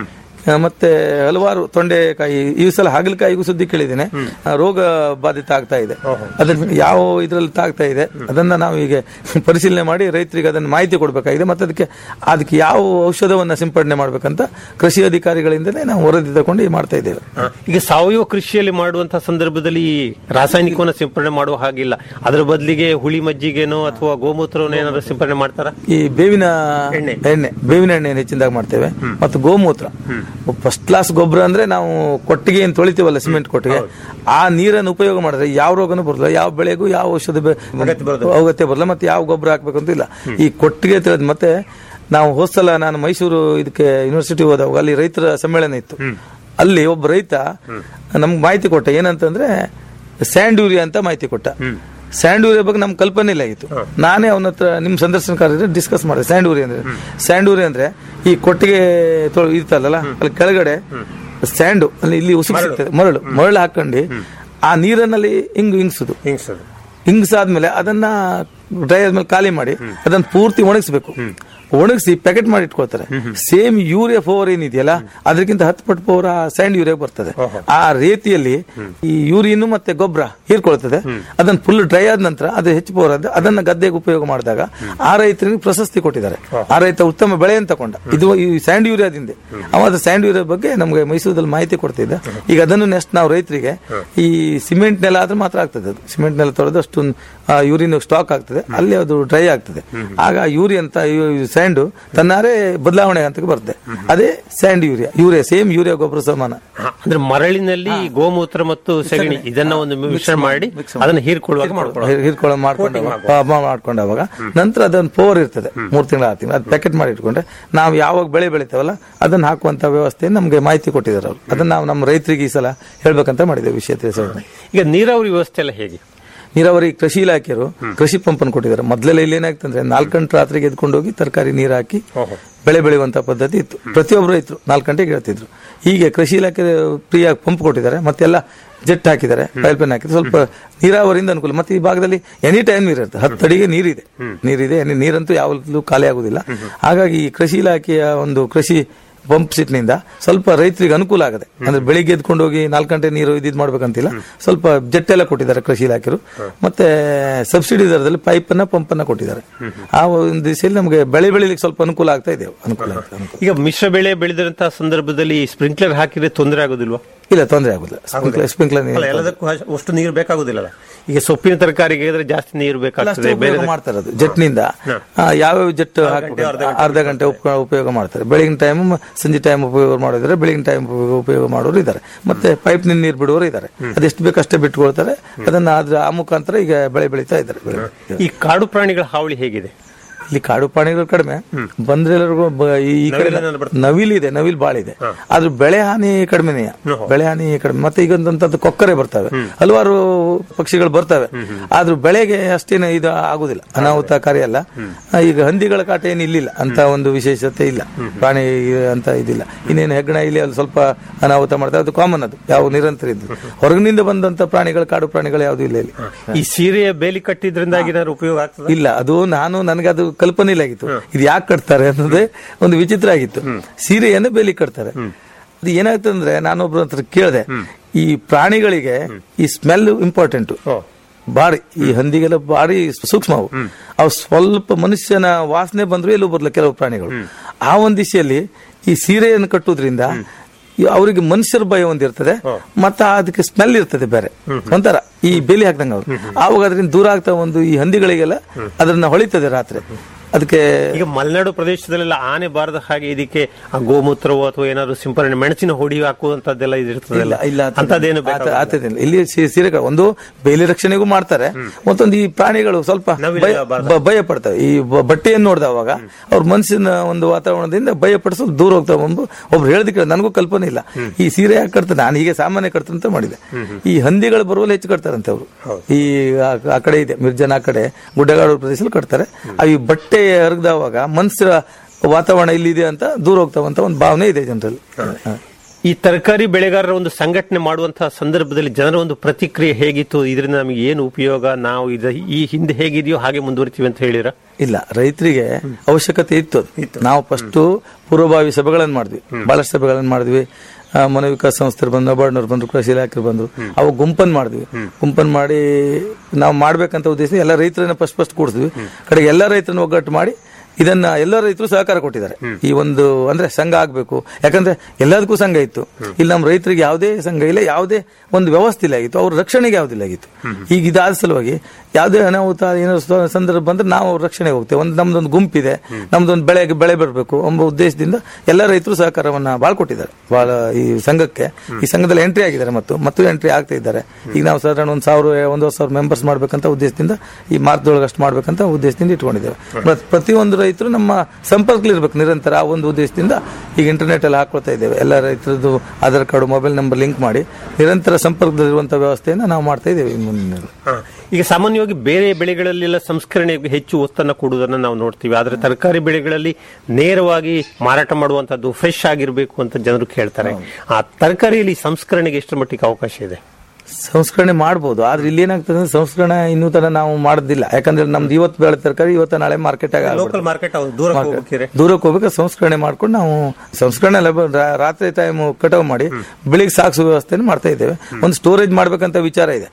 ಆ, ಮತ್ತೆ ಹಲವಾರು ತೊಂಡೆಕಾಯಿ ಈ ಸಲ ಹಾಗಲಕಾಯಿಗೂ ಸುದ್ದಿ ಕೇಳಿದ್ದೇನೆ ಆ, ರೋಗ ಬಾಧಿತ ಆಗ್ತಾ ಇದೆ ಅದನ್ನ ಯಾವ ಇದ್ರಲ್ಲಿ ತಾಗ್ತಾ ಇದೆ ಅದನ್ನ ನಾವು ಈಗ ಪರಿಶೀಲನೆ ಮಾಡಿ ರೈತರಿಗೆ ಅದನ್ನ ಮಾಹಿತಿ ಕೊಡಬೇಕಾಗಿದೆ ಮತ್ತೆ ಅದಕ್ಕೆ ಅದಕ್ಕೆ ಯಾವ ಔಷಧವನ್ನ ಸಿಂಪಡಣೆ ಮಾಡ್ಬೇಕಂತ ಕೃಷಿ ಅಧಿಕಾರಿಗಳಿಂದಲೇ ನಾವು ವರದಿ ತಗೊಂಡು ಮಾಡ್ತಾ ಇದ್ದೇವೆ ಹ. ಈಗ ಸಾವಯವ ಕೃಷಿಯಲ್ಲಿ ಮಾಡುವಂತಹ ಸಂದರ್ಭದಲ್ಲಿ ಈ ರಾಸಾಯನಿಕವನ್ನು ಸಿಂಪಡಣೆ ಮಾಡುವ ಹಾಗಿಲ್ಲ ಅದರ ಬದಲಿಗೆ ಹುಳಿ ಮಜ್ಜಿಗೆನೋ ಅಥವಾ ಗೋಮೂತ್ರವನ್ನು ಏನಾದ್ರು ಸಿಂಪಡಣೆ ಮಾಡ್ತಾರ ಈ ಬೇವಿನ ಎಣ್ಣೆ. ಎಣ್ಣೆ ಬೇವಿನ ಎಣ್ಣೆ ಹೆಚ್ಚಿನದಾಗಿ ಮಾಡ್ತೇವೆ ಮತ್ತು ಗೋಮೂತ್ರ ಫಸ್ಟ್ ಕ್ಲಾಸ್ ಗೊಬ್ಬರ ಅಂದ್ರೆ ನಾವು ಕೊಟ್ಟಿಗೆ ಏನ್ ತೊಳಿತೀವಲ್ಲ ಸಿಮೆಂಟ್ ಕೊಟ್ಟಿಗೆ ಆ ನೀರನ್ನು ಉಪಯೋಗ ಮಾಡಿದ್ರೆ ಯಾವ ರೋಗನೂ ಬರಲ್ಲ ಯಾವ ಬೆಳೆಗೂ ಯಾವ ಔಷಧ ಬೆ- ಅಗತ್ಯ ಬರಲ್ಲ ಮತ್ತೆ ಯಾವ ಗೊಬ್ಬರ ಹಾಕ್ಬೇಕು ಅಂತ ಇಲ್ಲ ಈ ಕೊಟ್ಟಿಗೆ ತಿಳಿದ್ ಮತ್ತೆ ನಾವು ಹೋದ್ಸಲ ನಾನು ಮೈಸೂರು ಇದಕ್ಕೆ ಯೂನಿವರ್ಸಿಟಿ ಹೋದಾಗ ಅಲ್ಲಿ ರೈತರ ಸಮ್ಮೇಳನ ಇತ್ತು ಅಲ್ಲಿ ಒಬ್ಬ ರೈತ ನಮ್ಗೆ ಮಾಹಿತಿ ಕೊಟ್ಟ ಏನಂತಂದ್ರೆ ಸ್ಯಾಂಡ್ ಯೂರಿಯಾ ಅಂತ ಮಾಹಿತಿ ಕೊಟ್ಟ ಸ್ಯಾಂಡ್ ಯೂರಿಯಾ ಬಗ್ಗೆ ನಮ್ ಕಲ್ಪನೆ ಇಲ್ಲ ಆಗಿತ್ತು ನಾನೇ ಅವನ ಹತ್ರ ನಿಮ್ ಸಂದರ್ಶನಕಾರರಿಗೆ ಡಿಸ್ಕಸ್ ಮಾಡಿದೆ ಸ್ಯಾಂಡ್ ಯೂರಿಯಾ ಅಂದ್ರೆ ಸ್ಯಾಂಡ್ ಯೂರಿಯಾ ಅಂದ್ರೆ ಈ ಕೊಟ್ಟಿಗೆ ತೊ- ಇರ್ತಲ್ಲ ಅಲ್ಲಿ ಕೆಳಗಡೆ ಸ್ಯಾಂಡು ಅಲ್ಲಿ ಇಲ್ಲಿ ಉಸುಕು ಸಿಗ್ತದೆ ಮರಳು ಮರಳು ಹಾಕೊಂಡು ಆ ನೀರನ್ನಲ್ಲಿ ಹಿಂಗ್ ಹಿಂಗ್ಸುದು ಹಿಂಗ್ಸದು ಹಿಂಗ್ಸಾದ್ಮೇಲೆ ಅದನ್ನ ಡ್ರೈ ಆದ್ಮೇಲೆ ಖಾಲಿ ಮಾಡಿ ಅದನ್ನ ಪೂರ್ತಿ ಒಣಗಿಸ್ಬೇಕು ಒಣಗಿಸಿ ಪ್ಯಾಕೆಟ್ ಮಾಡಿ ಇಟ್ಕೊಳ್ತಾರೆ ಸೇಮ್ ಯೂರಿಯಾ ಪವರ್ ಏನಿದೆಯಲ್ಲ ಅದಕ್ಕಿಂತ ಹತ್ತು ಪಟ್ಟು ಪವರ್ ಆ ಸ್ಯಾಂಡ್ ಯೂರಿಯಾ ಬರ್ತದೆ ಆ ರೀತಿಯಲ್ಲಿ ಈ ಯೂರಿಯನ್ ಮತ್ತೆ ಗೊಬ್ಬರ ಹೀರ್ಕೊಳ್ತದೆ ಅದನ್ನ ಫುಲ್ ಡ್ರೈ ಆದ ನಂತರ ಅದು ಹೆಚ್ಚು ಪವರ್ ಆದ ಅದನ್ನ ಗದ್ದೆಗೆ ಉಪಯೋಗ ಮಾಡಿದಾಗ ಆ ರೈತರಿಗೆ ಪ್ರಶಸ್ತಿ ಕೊಟ್ಟಿದ್ದಾರೆ ಆ ರೈತ ಉತ್ತಮ ಬೆಳೆಯನ್ನು ತಕೊಂಡ ಇದು ಈ ಸ್ಯಾಂಡ್ ಯೂರಿಯಾದಿಂದ ಅವಾಗ ಸ್ಯಾಂಡ್ ಯೂರಿಯಾ ಬಗ್ಗೆ ನಮಗೆ ಮೈಸೂರಲ್ಲಿ ಮಾಹಿತಿ ಕೊಡ್ತಿದ್ದ ಈಗ ಅದನ್ನು ನೆಕ್ಸ್ಟ್ ನಾವು ರೈತರಿಗೆ ಈ ಸಿಮೆಂಟ್ ನೆಲ ಆದ್ರೆ ಮಾತ್ರ ಆಗ್ತದೆ ಅದು ಸಿಮೆಂಟ್ ನೆಲ ತೊಳೆದು ಅಷ್ಟು ಯೂರಿನ್ ಸ್ಟಾಕ್ ಆಗ್ತದೆ ಅಲ್ಲಿ ಅದು ಡ್ರೈ ಆಗ್ತದೆ ಆಗ ಯೂರಿ ಅಂತ ಸ್ಯಾಂಡ್ ತನ್ನಾರೇ ಬದಲಾವಣೆ ಅಂತ ಬರುತ್ತೆ ಅದೇ sand urea urea same urea ಗೊಬ್ಬರ ಸಮಾನ ಹ, ಅಂದ್ರೆ ಮರಳಿನಲ್ಲಿ ಗೋಮೂತ್ರ ಮತ್ತು ಸಗಣಿ ಇದನ್ನ ಒಂದು ಮಿಶ್ರಣ ಮಾಡಿ ಅದನ್ನ ಹೀರ್ಕೊಳ್ಳುವಾಗ ಮಾಡ್ಕೊಳ್ಳೋದು ಹಿರ್ಕೊಳ್ಳೋ ಮಾಡ್ಕೊಂಡು ಮಾಡ್ಕೊಂಡು ಅವಾಗ ನಂತರ ಅದನ್ನ ಪವರ್ ಇರ್ತದೆ ಮೂರ್ ತಿಂಗಳ ಆರು ತಿಂಗಳು ಅದು ಪ್ಯಾಕೆಟ್ ಮಾಡಿ ಇಟ್ಕೊಂಡ್ರೆ ನಾವು ಯಾವಾಗ ಬೆಳೆ ಬೆಳಿತೇವಲ್ಲ ಅದನ್ನ ಹಾಕುವಂತ ವ್ಯವಸ್ಥೆ ನಮಗೆ ಮಾಹಿತಿ ಕೊಟ್ಟಿದ್ದಾರೆ ಅವರು ಅದನ್ನ ನಾವು ನಮ್ಮ ರೈತರಿಗೆ ಈ ಸಲ ಹೇಳ್ಬೇಕಂತ ಮಾಡಿದ್ದೇವೆ ವಿಷಯ ತಿಳಿಸೋಣ ಈಗ ನೀರಾವರಿ ವ್ಯವಸ್ಥೆ ಎಲ್ಲ ಹೇಗೆ ನೀರಾವರಿ ಕೃಷಿ ಇಲಾಖೆಯವರು ಕೃಷಿ ಪಂಪ್ ಅನ್ನು ಕೊಟ್ಟಿದ್ದಾರೆ ಮೊದಲೆಲ್ಲ ಇಲ್ಲಿ ಏನಾಗ್ತಂದ್ರೆ ನಾಲ್ಕು ಗಂಟೆ ರಾತ್ರಿಗೆ ಎದ್ಕೊಂಡು ಹೋಗಿ ತರಕಾರಿ ನೀರು ಹಾಕಿ ಬೆಳೆ ಬೆಳೆಯುವಂತ ಪದ್ಧತಿ ಇತ್ತು ಪ್ರತಿಯೊಬ್ಬರು ರೈತರು ನಾಲ್ಕು ಗಂಟೆಗೆ ಹೇಳ್ತಿದ್ರು ಹೀಗೆ ಕೃಷಿ ಇಲಾಖೆ ಫ್ರೀಯಾಗಿ ಪಂಪ್ ಕೊಟ್ಟಿದ್ದಾರೆ ಮತ್ತೆಲ್ಲ ಜೆಟ್ ಹಾಕಿದ್ದಾರೆ ಪೈಲ್ ಪೆನ್ ಹಾಕಿದ್ದಾರೆ ಸ್ವಲ್ಪ ನೀರಾವರಿಯಿಂದ ಅನುಕೂಲ ಮತ್ತೆ ಈ ಭಾಗದಲ್ಲಿ ಎನಿ ಟೈಮ್ ನೀರು ಇರುತ್ತೆ ಹತ್ತು ಅಡಿಗೆ ನೀರಿದೆ ನೀರಿದೆ ಎನಿ- ನೀರಂತೂ ಯಾವತ್ತೂ ಖಾಲಿ ಆಗುದಿಲ್ಲ ಹಾಗಾಗಿ ಈ ಕೃಷಿ ಇಲಾಖೆಯ ಒಂದು ಕೃಷಿ ಪಂಪ್ ಸೆಟ್ ನಿಂದ ಸ್ವಲ್ಪ ರೈತರಿಗೆ ಅನುಕೂಲ ಆಗಿದೆ ಅಂದ್ರೆ ಬೆಳಿಗ್ಗೆ ಎದ್ಕೊಂಡು ಹೋಗಿ ನಾಲ್ಕು ಗಂಟೆ ನೀರು ಇದ್ ಮಾಡ್ಬೇಕಂತಿಲ್ಲ ಸ್ವಲ್ಪ ಜೆಟ್ ಎಲ್ಲ ಕೊಟ್ಟಿದ್ದಾರೆ ಕೃಷಿ ಇಲಾಖೆರು ಮತ್ತೆ ಸಬ್ಸಿಡಿ ದರದಲ್ಲಿ ಪೈಪ್ ಅನ್ನ ಪಂಪ್ ಅನ್ನ ಕೊಟ್ಟಿದ್ದಾರೆ ಆ ಒಂದು ದಿಸೆಯಲ್ಲಿ ನಮಗೆ ಬೆಳೆ ಬೆಳಿಲಿಕ್ಕೆ ಸ್ವಲ್ಪ ಅನುಕೂಲ ಆಗ್ತಾ ಇದೆ ಅನುಕೂಲ ಆಗ್ತಾ ಅನುಕೂಲ. ಈಗ ಮಿಶ್ರ ಬೆಳೆ ಬೆಳೆದಿರಂತಹ ಸಂದರ್ಭದಲ್ಲಿ ಸ್ಪ್ರಿಂಕ್ಲರ್ ಹಾಕಿದ್ರೆ ತೊಂದರೆ ಆಗೋದಿಲ್ವಾ ಇಲ್ಲ ತೊಂದರೆ ಆಗುದಿಲ್ಲ ಸ್ಪ್ರಿಂಕ್ಲರ್ ಸ್ಪ್ರಿಂಕ್ಲರ್ ಅಲ್ಲ ಎಲ್ಲದಕ್ಕೂ ಅಷ್ಟ್- ಅಷ್ಟು ನೀರು ಬೇಕಾಗುದಿಲ್ಲ ಈಗ ಸೊಪ್ಪಿನ ತರಕಾರಿಗೆ ಇದ್ರೆ ಜಾಸ್ತಿ ನೀರು ಬೇಕಾಗ್ತದೆ ಬೇರೆ ಮಾಡ್ತಾರೆ ಅದು ಜೆಟ್ ನಿಂದ ಆ, ಯಾವ್ಯಾವ ಜೆಟ್ ಹಾಕ್ಬೇಕು ಅರ್ಧ ಗಂಟೆ ಉಪ- ಉಪಯೋಗ ಮಾಡ್ತಾರೆ ಬೆಳಗಿನ ಟೈಮ್ ಸಂಜೆ ಟೈಮ್ ಉಪಯೋಗ ಮಾಡೋದಿದ್ರೆ ಬೆಳಗಿನ ಟೈಮ್ ಉಪಯೋಗ ಮಾಡೋರು ಇದ್ದಾರೆ ಮತ್ತೆ ಪೈಪ್ ನಿಂದ ನೀರು ಬಿಡುವವರು ಇದ್ದಾರೆ ಅದೆಷ್ಟು ಬೇಕಷ್ಟೇ ಬಿಟ್ಕೊಳ್ತಾರೆ ಅದನ್ನ ಅದ್ರ ಆ ಮುಖಾಂತರ ಈಗ ಬೆಳೆ ಬೆಳೀತಾ ಇದ್ದಾರೆ ಬೆಳೆ. ಈ ಕಾಡು ಪ್ರಾಣಿಗಳ ಹಾವಳಿ ಹೇಗಿದೆ ಇಲ್ಲಿ ಕಾಡು ಪ್ರಾಣಿಗಳು ಕಡಿಮೆ ಬಂದ್ರೆ ಎಲ್ಲರಿಗೂ ಬ- ಈ ಈ ಕಡೆ ನವಿಲೇನಾದ್ರು ಬರ್ತದೆ? ನವಿಲ್ ಇದೆ ನವಿಲ್ ಬಾಳ ಇದೆ ಆದ್ರೂ ಬೆಳೆ ಹಾನಿ ಕಡಿಮೆನೆಯ ಬೆಳೆ ಹಾನಿ ಕಡಿಮೆ ಮತ್ತೆ ಈಗ ಒಂದಂತದ್ದು ಕೊಕ್ಕರೆ ಬರ್ತವೆ ಹಲವಾರು ಪಕ್ಷಿಗಳು ಬರ್ತವೆ ಆದ್ರೂ ಬೆಳೆಗೆ ಅಷ್ಟೇನು ಇದು ಆಗುದಿಲ್ಲ ಅನಾಹುತಕಾರಿ ಅಲ್ಲ ಆ, ಈಗ ಹಂದಿಗಳ ಕಾಟ ಏನು ಇಲ್ಲಿಲ್ಲ ಅಂತ ಒಂದು ವಿಶೇಷತೆ ಇಲ್ಲ ಪ್ರಾಣಿ ಅಂತ ಇದಿಲ್ಲ ಇನ್ನೇನು ಹೆಗ್ಗಣ ಇಲ್ಲಿ ಅಲ್ಲಿ ಸ್ವಲ್ಪ ಅನಾಹುತ ಮಾಡ್ತಾರೆ ಅದು ಕಾಮನ್ ಅದು ಯಾವ ನಿರಂತರ ಇದ್ದು ಹೊರಗಿನಿಂದ ಬಂದಂತ ಪ್ರಾಣಿಗಳು ಕಾಡು ಪ್ರಾಣಿಗಳು ಯಾವ್ದು ಇಲ್ಲ ಇಲ್ಲಿ ಈ ಸೀರೆಯ ಬೇಲಿ ಕಟ್ಟಿದ್ರಿಂದಾಗಿ ಏನಾದ್ರು ಉಪಯೋಗ ಆಗ್ತದೆ ಇಲ್ಲ ಅದು ನಾನು ನನಗೆ ಅದು ಕಲ್ಪನೆ ಇಲ್ಲ ಆಗಿತ್ತು ಇದು ಯಾಕೆ ಕಟ್ತಾರೆ ಅನ್ನೋದೇ ಒಂದು ವಿಚಿತ್ರ ಆಗಿತ್ತು ಸೀರೆಯನ್ನು ಬೇಲಿ ಕಟ್ತಾರೆ ಅದು ಏನಾಗ್ತಂದ್ರೆ ನಾನೊಬ್ರ ಹತ್ರ ಕೇಳಿದೆ ಈ ಪ್ರಾಣಿಗಳಿಗೆ ಈ ಸ್ಮೆಲ್ ಇಂಪಾರ್ಟೆಂಟ್ ಬಾರಿ ಈ ಹಂದಿಗೆಲ್ಲ ಬಾರಿ ಸೂಕ್ಷ್ಮ ಅವು ಅವು ಸ್ವಲ್ಪ ಮನುಷ್ಯನ ವಾಸನೆ ಬಂದ್ರು ಎಲ್ಲೂ ಬರಲ್ಲ ಕೆಲವು ಪ್ರಾಣಿಗಳು ಆ ಒಂದ್ ದಿಶೆಯಲ್ಲಿ ಈ ಸೀರೆಯನ್ನು ಕಟ್ಟುವುದ್ರಿಂದ ಈ ಅವರಿಗೆ ಮನುಷ್ಯರ ಭಯ ಒಂದಿರ್ತದೆ ಮತ್ತೆ ಅದಕ್ಕೆ ಸ್ಮೆಲ್ ಇರ್ತದೆ ಬೇರೆ ಒಂಥರ ಈ ಬೇಲಿ ಹಾಕ್ದಂಗ ಅವ್ರು ಆವಾಗ ಅದರಿಂದ ದೂರ ಆಗ್ತಾ ಒಂದು ಈ ಹಂದಿಗಳಿಗೆಲ್ಲ ಅದನ್ನ ಹೊಳಿತದೆ ರಾತ್ರಿ ಅದಕ್ಕೆ ಈಗ ಮಲೆನಾಡು ಪ್ರದೇಶದಲ್ಲೆಲ್ಲ ಆನೆ ಬಾರದ ಹಾಗೆ ಇದಕ್ಕೆ ಆ ಗೋಮೂತ್ರವೋ ಅಥವಾ ಏನಾದ್ರು ಸಿಂಪರಣೆ ಮೆಣಸಿನ ಹೊಡಿ ಹಾಕುವಂತದ್ದೆಲ್ಲ ಇಲ್ಲ ಇದಿರ್ತದಲ್ಲ ಇಲ್ಲ ಅಂತದೇನು ಆತ- ಆತದೇನಿಲ್ಲ. ಇಲ್ಲಿ ಸಿ- ಸೀರೆಗಳು ಒಂದು ಬೇಲಿ ರಕ್ಷಣೆಗೂ ಮಾಡ್ತಾರೆ ಮತ್ತೊಂದು ಈ ಪ್ರಾಣಿಗಳು ಸ್ವಲ್ಪ ನವಿಲು ಭಯ- ಬಾರ್ದು. ಬ- ಭಯ ಪಡ್ತವೆ ಈ ಬ- ಬಟ್ಟೆಯನ್ನು ನೋಡಿದವಾಗ ಅವ್ರ ಮನಸ್ಸಿನ ಒಂದು ವಾತಾವರಣದಿಂದ ಭಯ ಪಡಿಸೋ ದೂರ ಹೋಗ್ತಾವ ಒಂದು ಒಬ್ರು ಹೇಳಿದಕ್ಕೆ ನನಗೂ ಕಲ್ಪನೆ ಇಲ್ಲ ಈ ಸೀರೆ ಯಾಕೆ ಕಟ್ತಾರೆ ನಾನು ಹೀಗೆ ಸಾಮಾನ್ಯ ಕಟ್ತಾರೆ ಅಂತ ಮಾಡಿದೆ ಈ ಹಂದಿಗಳು ಬರುವಲ್ಲಿ ಹೆಚ್ಚು ಕಟ್ತಾರಂತೆ ಅವರು ಈ ಆ- ಆ ಕಡೆ ಇದೆ ಮಿರ್ಜನ್ ಆ ಕಡೆ ಗುಡ್ಡಗಾಡು ಪ್ರದೇಶದಲ್ಲಿ ಕಟ್ತಾರೆ ಆ ಈ ಬಟ್ಟೆ ಹರಗದವಾಗ ಮನಸ್ಸಿನ ವಾತಾವರಣ ಇಲ್ಲಿದೆ ಅಂತ ದೂರ ಹೋಗ್ತಾವಂತ ಒಂದು ಭಾವನೆ ಇದೆ ಜನರಲ್ಲಿ ಹ. ಈ ತರಕಾರಿ ಬೆಳೆಗಾರರ ಒಂದು ಸಂಘಟನೆ ಮಾಡುವಂತಹ ಸಂದರ್ಭದಲ್ಲಿ ಜನರ ಒಂದು ಪ್ರತಿಕ್ರಿಯೆ ಹೇಗಿತ್ತು ಇದರಿಂದ ನಮಗೆ ಏನು ಉಪಯೋಗ ನಾವು ಇದು ಈ ಹಿಂದೆ ಹೇಗಿದೆಯೋ ಹಾಗೆ ಮುಂದುವರಿತೀವಿ ಅಂತ ಹೇಳಿರ ಇಲ್ಲ ರೈತರಿಗೆ ಅವಶ್ಯಕತೆ ಇತ್ತು ಅದು. ನಾವು ಫಸ್ಟ್ ಪೂರ್ವಭಾವಿ ಸಭೆಗಳನ್ನು ಮಾಡಿದ್ವಿ ಬಹಳಷ್ಟು ಸಭೆಗಳನ್ನು ಮಾಡಿದ್ವಿ ಆ, ಮನ ವಿಕಾಸ ಸಂಸ್ಥೆ ಬಂದು ನಬಾರ್ಡ್ನವ್ರು ಬಂದ್ರು ಕೃಷಿ ಇಲಾಖೆ ಬಂದ್ರು ಅವು ಗುಂಪನ್ ಮಾಡಿದ್ವಿ ಗುಂಪನ್ ಮಾಡಿ ನಾವು ಮಾಡ್ಬೇಕಂತ ಉದ್ದೇಶ ಎಲ್ಲ ರೈತರನ್ನ ಫಸ್ಟ್ ಫಸ್ಟ್ ಕೂಡಿಸಿದ್ವಿ ಕಡೆಗೆ ಎಲ್ಲ ರೈತರನ್ನ ಒಗ್ಗಟ್ಟು ಮಾಡಿ ಇದನ್ನ ಎಲ್ಲ ರೈತರು ಸಹಕಾರ ಕೊಟ್ಟಿದ್ದಾರೆ ಈ ಒಂದು ಅಂದ್ರೆ ಸಂಘ ಆಗ್ಬೇಕು ಯಾಕಂದ್ರೆ ಎಲ್ಲದಕ್ಕೂ ಸಂಘ ಇತ್ತು ಇಲ್ಲಿ ನಮ್ಮ ರೈತರಿಗೆ ಯಾವುದೇ ಸಂಘ ಇಲ್ಲ ಯಾವುದೇ ಒಂದು ವ್ಯವಸ್ಥೆ ಇಲ್ಲ ಆಗಿತ್ತು ಅವ್ರ ರಕ್ಷಣೆಗೆ ಯಾವುದಿಲ್ಲ ಆಗಿತ್ತು ಈಗ ಇದಾದ ಸಲುವಾಗಿ ಯಾವುದೇ ಅನಾಹುತ ಏನೋ ಸ- ಸಂದರ್ಭ ಬಂದ್ರೆ ನಾವು ಅವ್ರ ರಕ್ಷಣೆಗೆ ಹೋಗ್ತೇವೆ ಒಂದು ನಮ್ದೊಂದು ಗುಂಪಿದೆ ನಮ್ದೊಂದು ಬೆಳೆಗೆ ಬೆಳೆ ಬರಬೇಕು ಎಂಬ ಉದ್ದೇಶದಿಂದ ಎಲ್ಲ ರೈತರು ಸಹಕಾರವನ್ನ ಭಾಳ ಕೊಟ್ಟಿದ್ದಾರೆ ಬಹಳ ಈ ಸಂಘಕ್ಕೆ ಈ ಸಂಘದಲ್ಲಿ ಎಂಟ್ರಿ ಆಗಿದ್ದಾರೆ ಮತ್ತು ಮತ್ತು ಎಂಟ್ರಿ ಆಗ್ತಾ ಇದ್ದಾರೆ ಈಗ ನಾವು ಸಾಧಾರಣ ಒಂದು ಸಾವಿರ ಒಂದೂವರೆ ಸಾವಿರ ಮೆಂಬರ್ಸ್ ಮಾಡ್ಬೇಕಂತ ಉದ್ದೇಶದಿಂದ ಈ ಮಾರ್ಕ್ದೊಳಗೆ ಅಷ್ಟು ಮಾಡ್ಬೇಕಂತ ಉದ್ದೇಶದಿಂದ ಇಟ್ಕೊಂಡಿದ್ದೇವೆ ಮತ್ತ್ ಪ್ರತಿಯೊಂದು ರೈತರು ನಮ್ಮ ಸಂಪರ್ಕದಲ್ಲಿ ಇರ್ಬೇಕು ನಿರಂತರ ಆ ಒಂದು ಉದ್ದೇಶದಿಂದ ಈಗ ಇಂಟರ್ನೆಟ್ ಅಲ್ಲಿ ಹಾಕೊಳ್ತಾ ಇದ್ದೇವೆ ಎಲ್ಲ ರೈತರದ್ದು Aadhaar card mobile number link ಮಾಡಿ ನಿರಂತರ ಸಂಪರ್ಕದಲ್ಲಿರುವಂತಹ ವ್ಯವಸ್ಥೆಯನ್ನು ನಾವು ಮಾಡ್ತಾ ಇದ್ದೇವೆ ಇನ್ನು ಮುಂದಿನ ಈಗ ಸಾಮಾನ್ಯವಾಗಿ ಬೇರೆ ಬೆಳೆಗಳಲ್ಲೆಲ್ಲ ಸಂಸ್ಕರಣೆಗೆ ಹೆಚ್ಚು ಒತ್ತನ್ನು ಕೊಡುವುದನ್ನು ನಾವು ನೋಡ್ತೀವಿ ಆದ್ರೆ ತರಕಾರಿ ಬೆಳೆಗಳಲ್ಲಿ ನೇರವಾಗಿ ಮಾರಾಟ ಮಾಡುವಂತದ್ದು ಫ್ರೆಶ್ ಆಗಿರಬೇಕು ಅಂತ ಜನರು ಕೇಳ್ತಾರೆ ಆ ತರಕಾರಿಯಲ್ಲಿ ಸಂಸ್ಕರಣೆಗೆ ಎಷ್ಟು ಮಟ್ಟಿಗೆ ಅವಕಾಶ ಇದೆ ಸಂಸ್ಕರಣೆ ಮಾಡಬಹುದು ಆದ್ರೆ ಇಲ್ಲಿ ಏನಾಗ್ತದೆ ಅಂದ್ರೆ ಸಂಸ್ಕರಣೆ ಇನ್ನೂ ತನ ನಾವು ಮಾಡೋದಿಲ್ಲ ಯಾಕಂದ್ರೆ ನಮ್ದು ಇವತ್ತು ಬೆಳೆ ತರಕಾರಿ ಇವತ್ತು ನಾಳೆ ಮಾರ್ಕೆಟ್ ಆಗ ಲೋಕಲ್ ಮಾರ್ಕೆಟ್ ದೂರ ಹೋಗ್ಬೇಕಿದ್ರೆ ದೂರಕ್ಕೆ ಹೋಗ್ಬೇಕು ಸಂಸ್ಕರಣೆ ಮಾಡ್ಕೊಂಡು ನಾವು ಸಂಸ್ಕರಣೆ ಎಲ್ಲ ಬ- ರಾ- ರಾತ್ರಿ ಟೈಮ್ ಕಟಾವ್ ಮಾಡಿ ಬೆಳಿಗ್ಗೆ ಸಾಗಿಸುವ ವ್ಯವಸ್ಥೆನ ಮಾಡ್ತಾ ಇದ್ದೇವೆ ಒಂದು ಸ್ಟೋರೇಜ್ ಮಾಡ್ಬೇಕಂತ ವಿಚಾರ ಇದೆ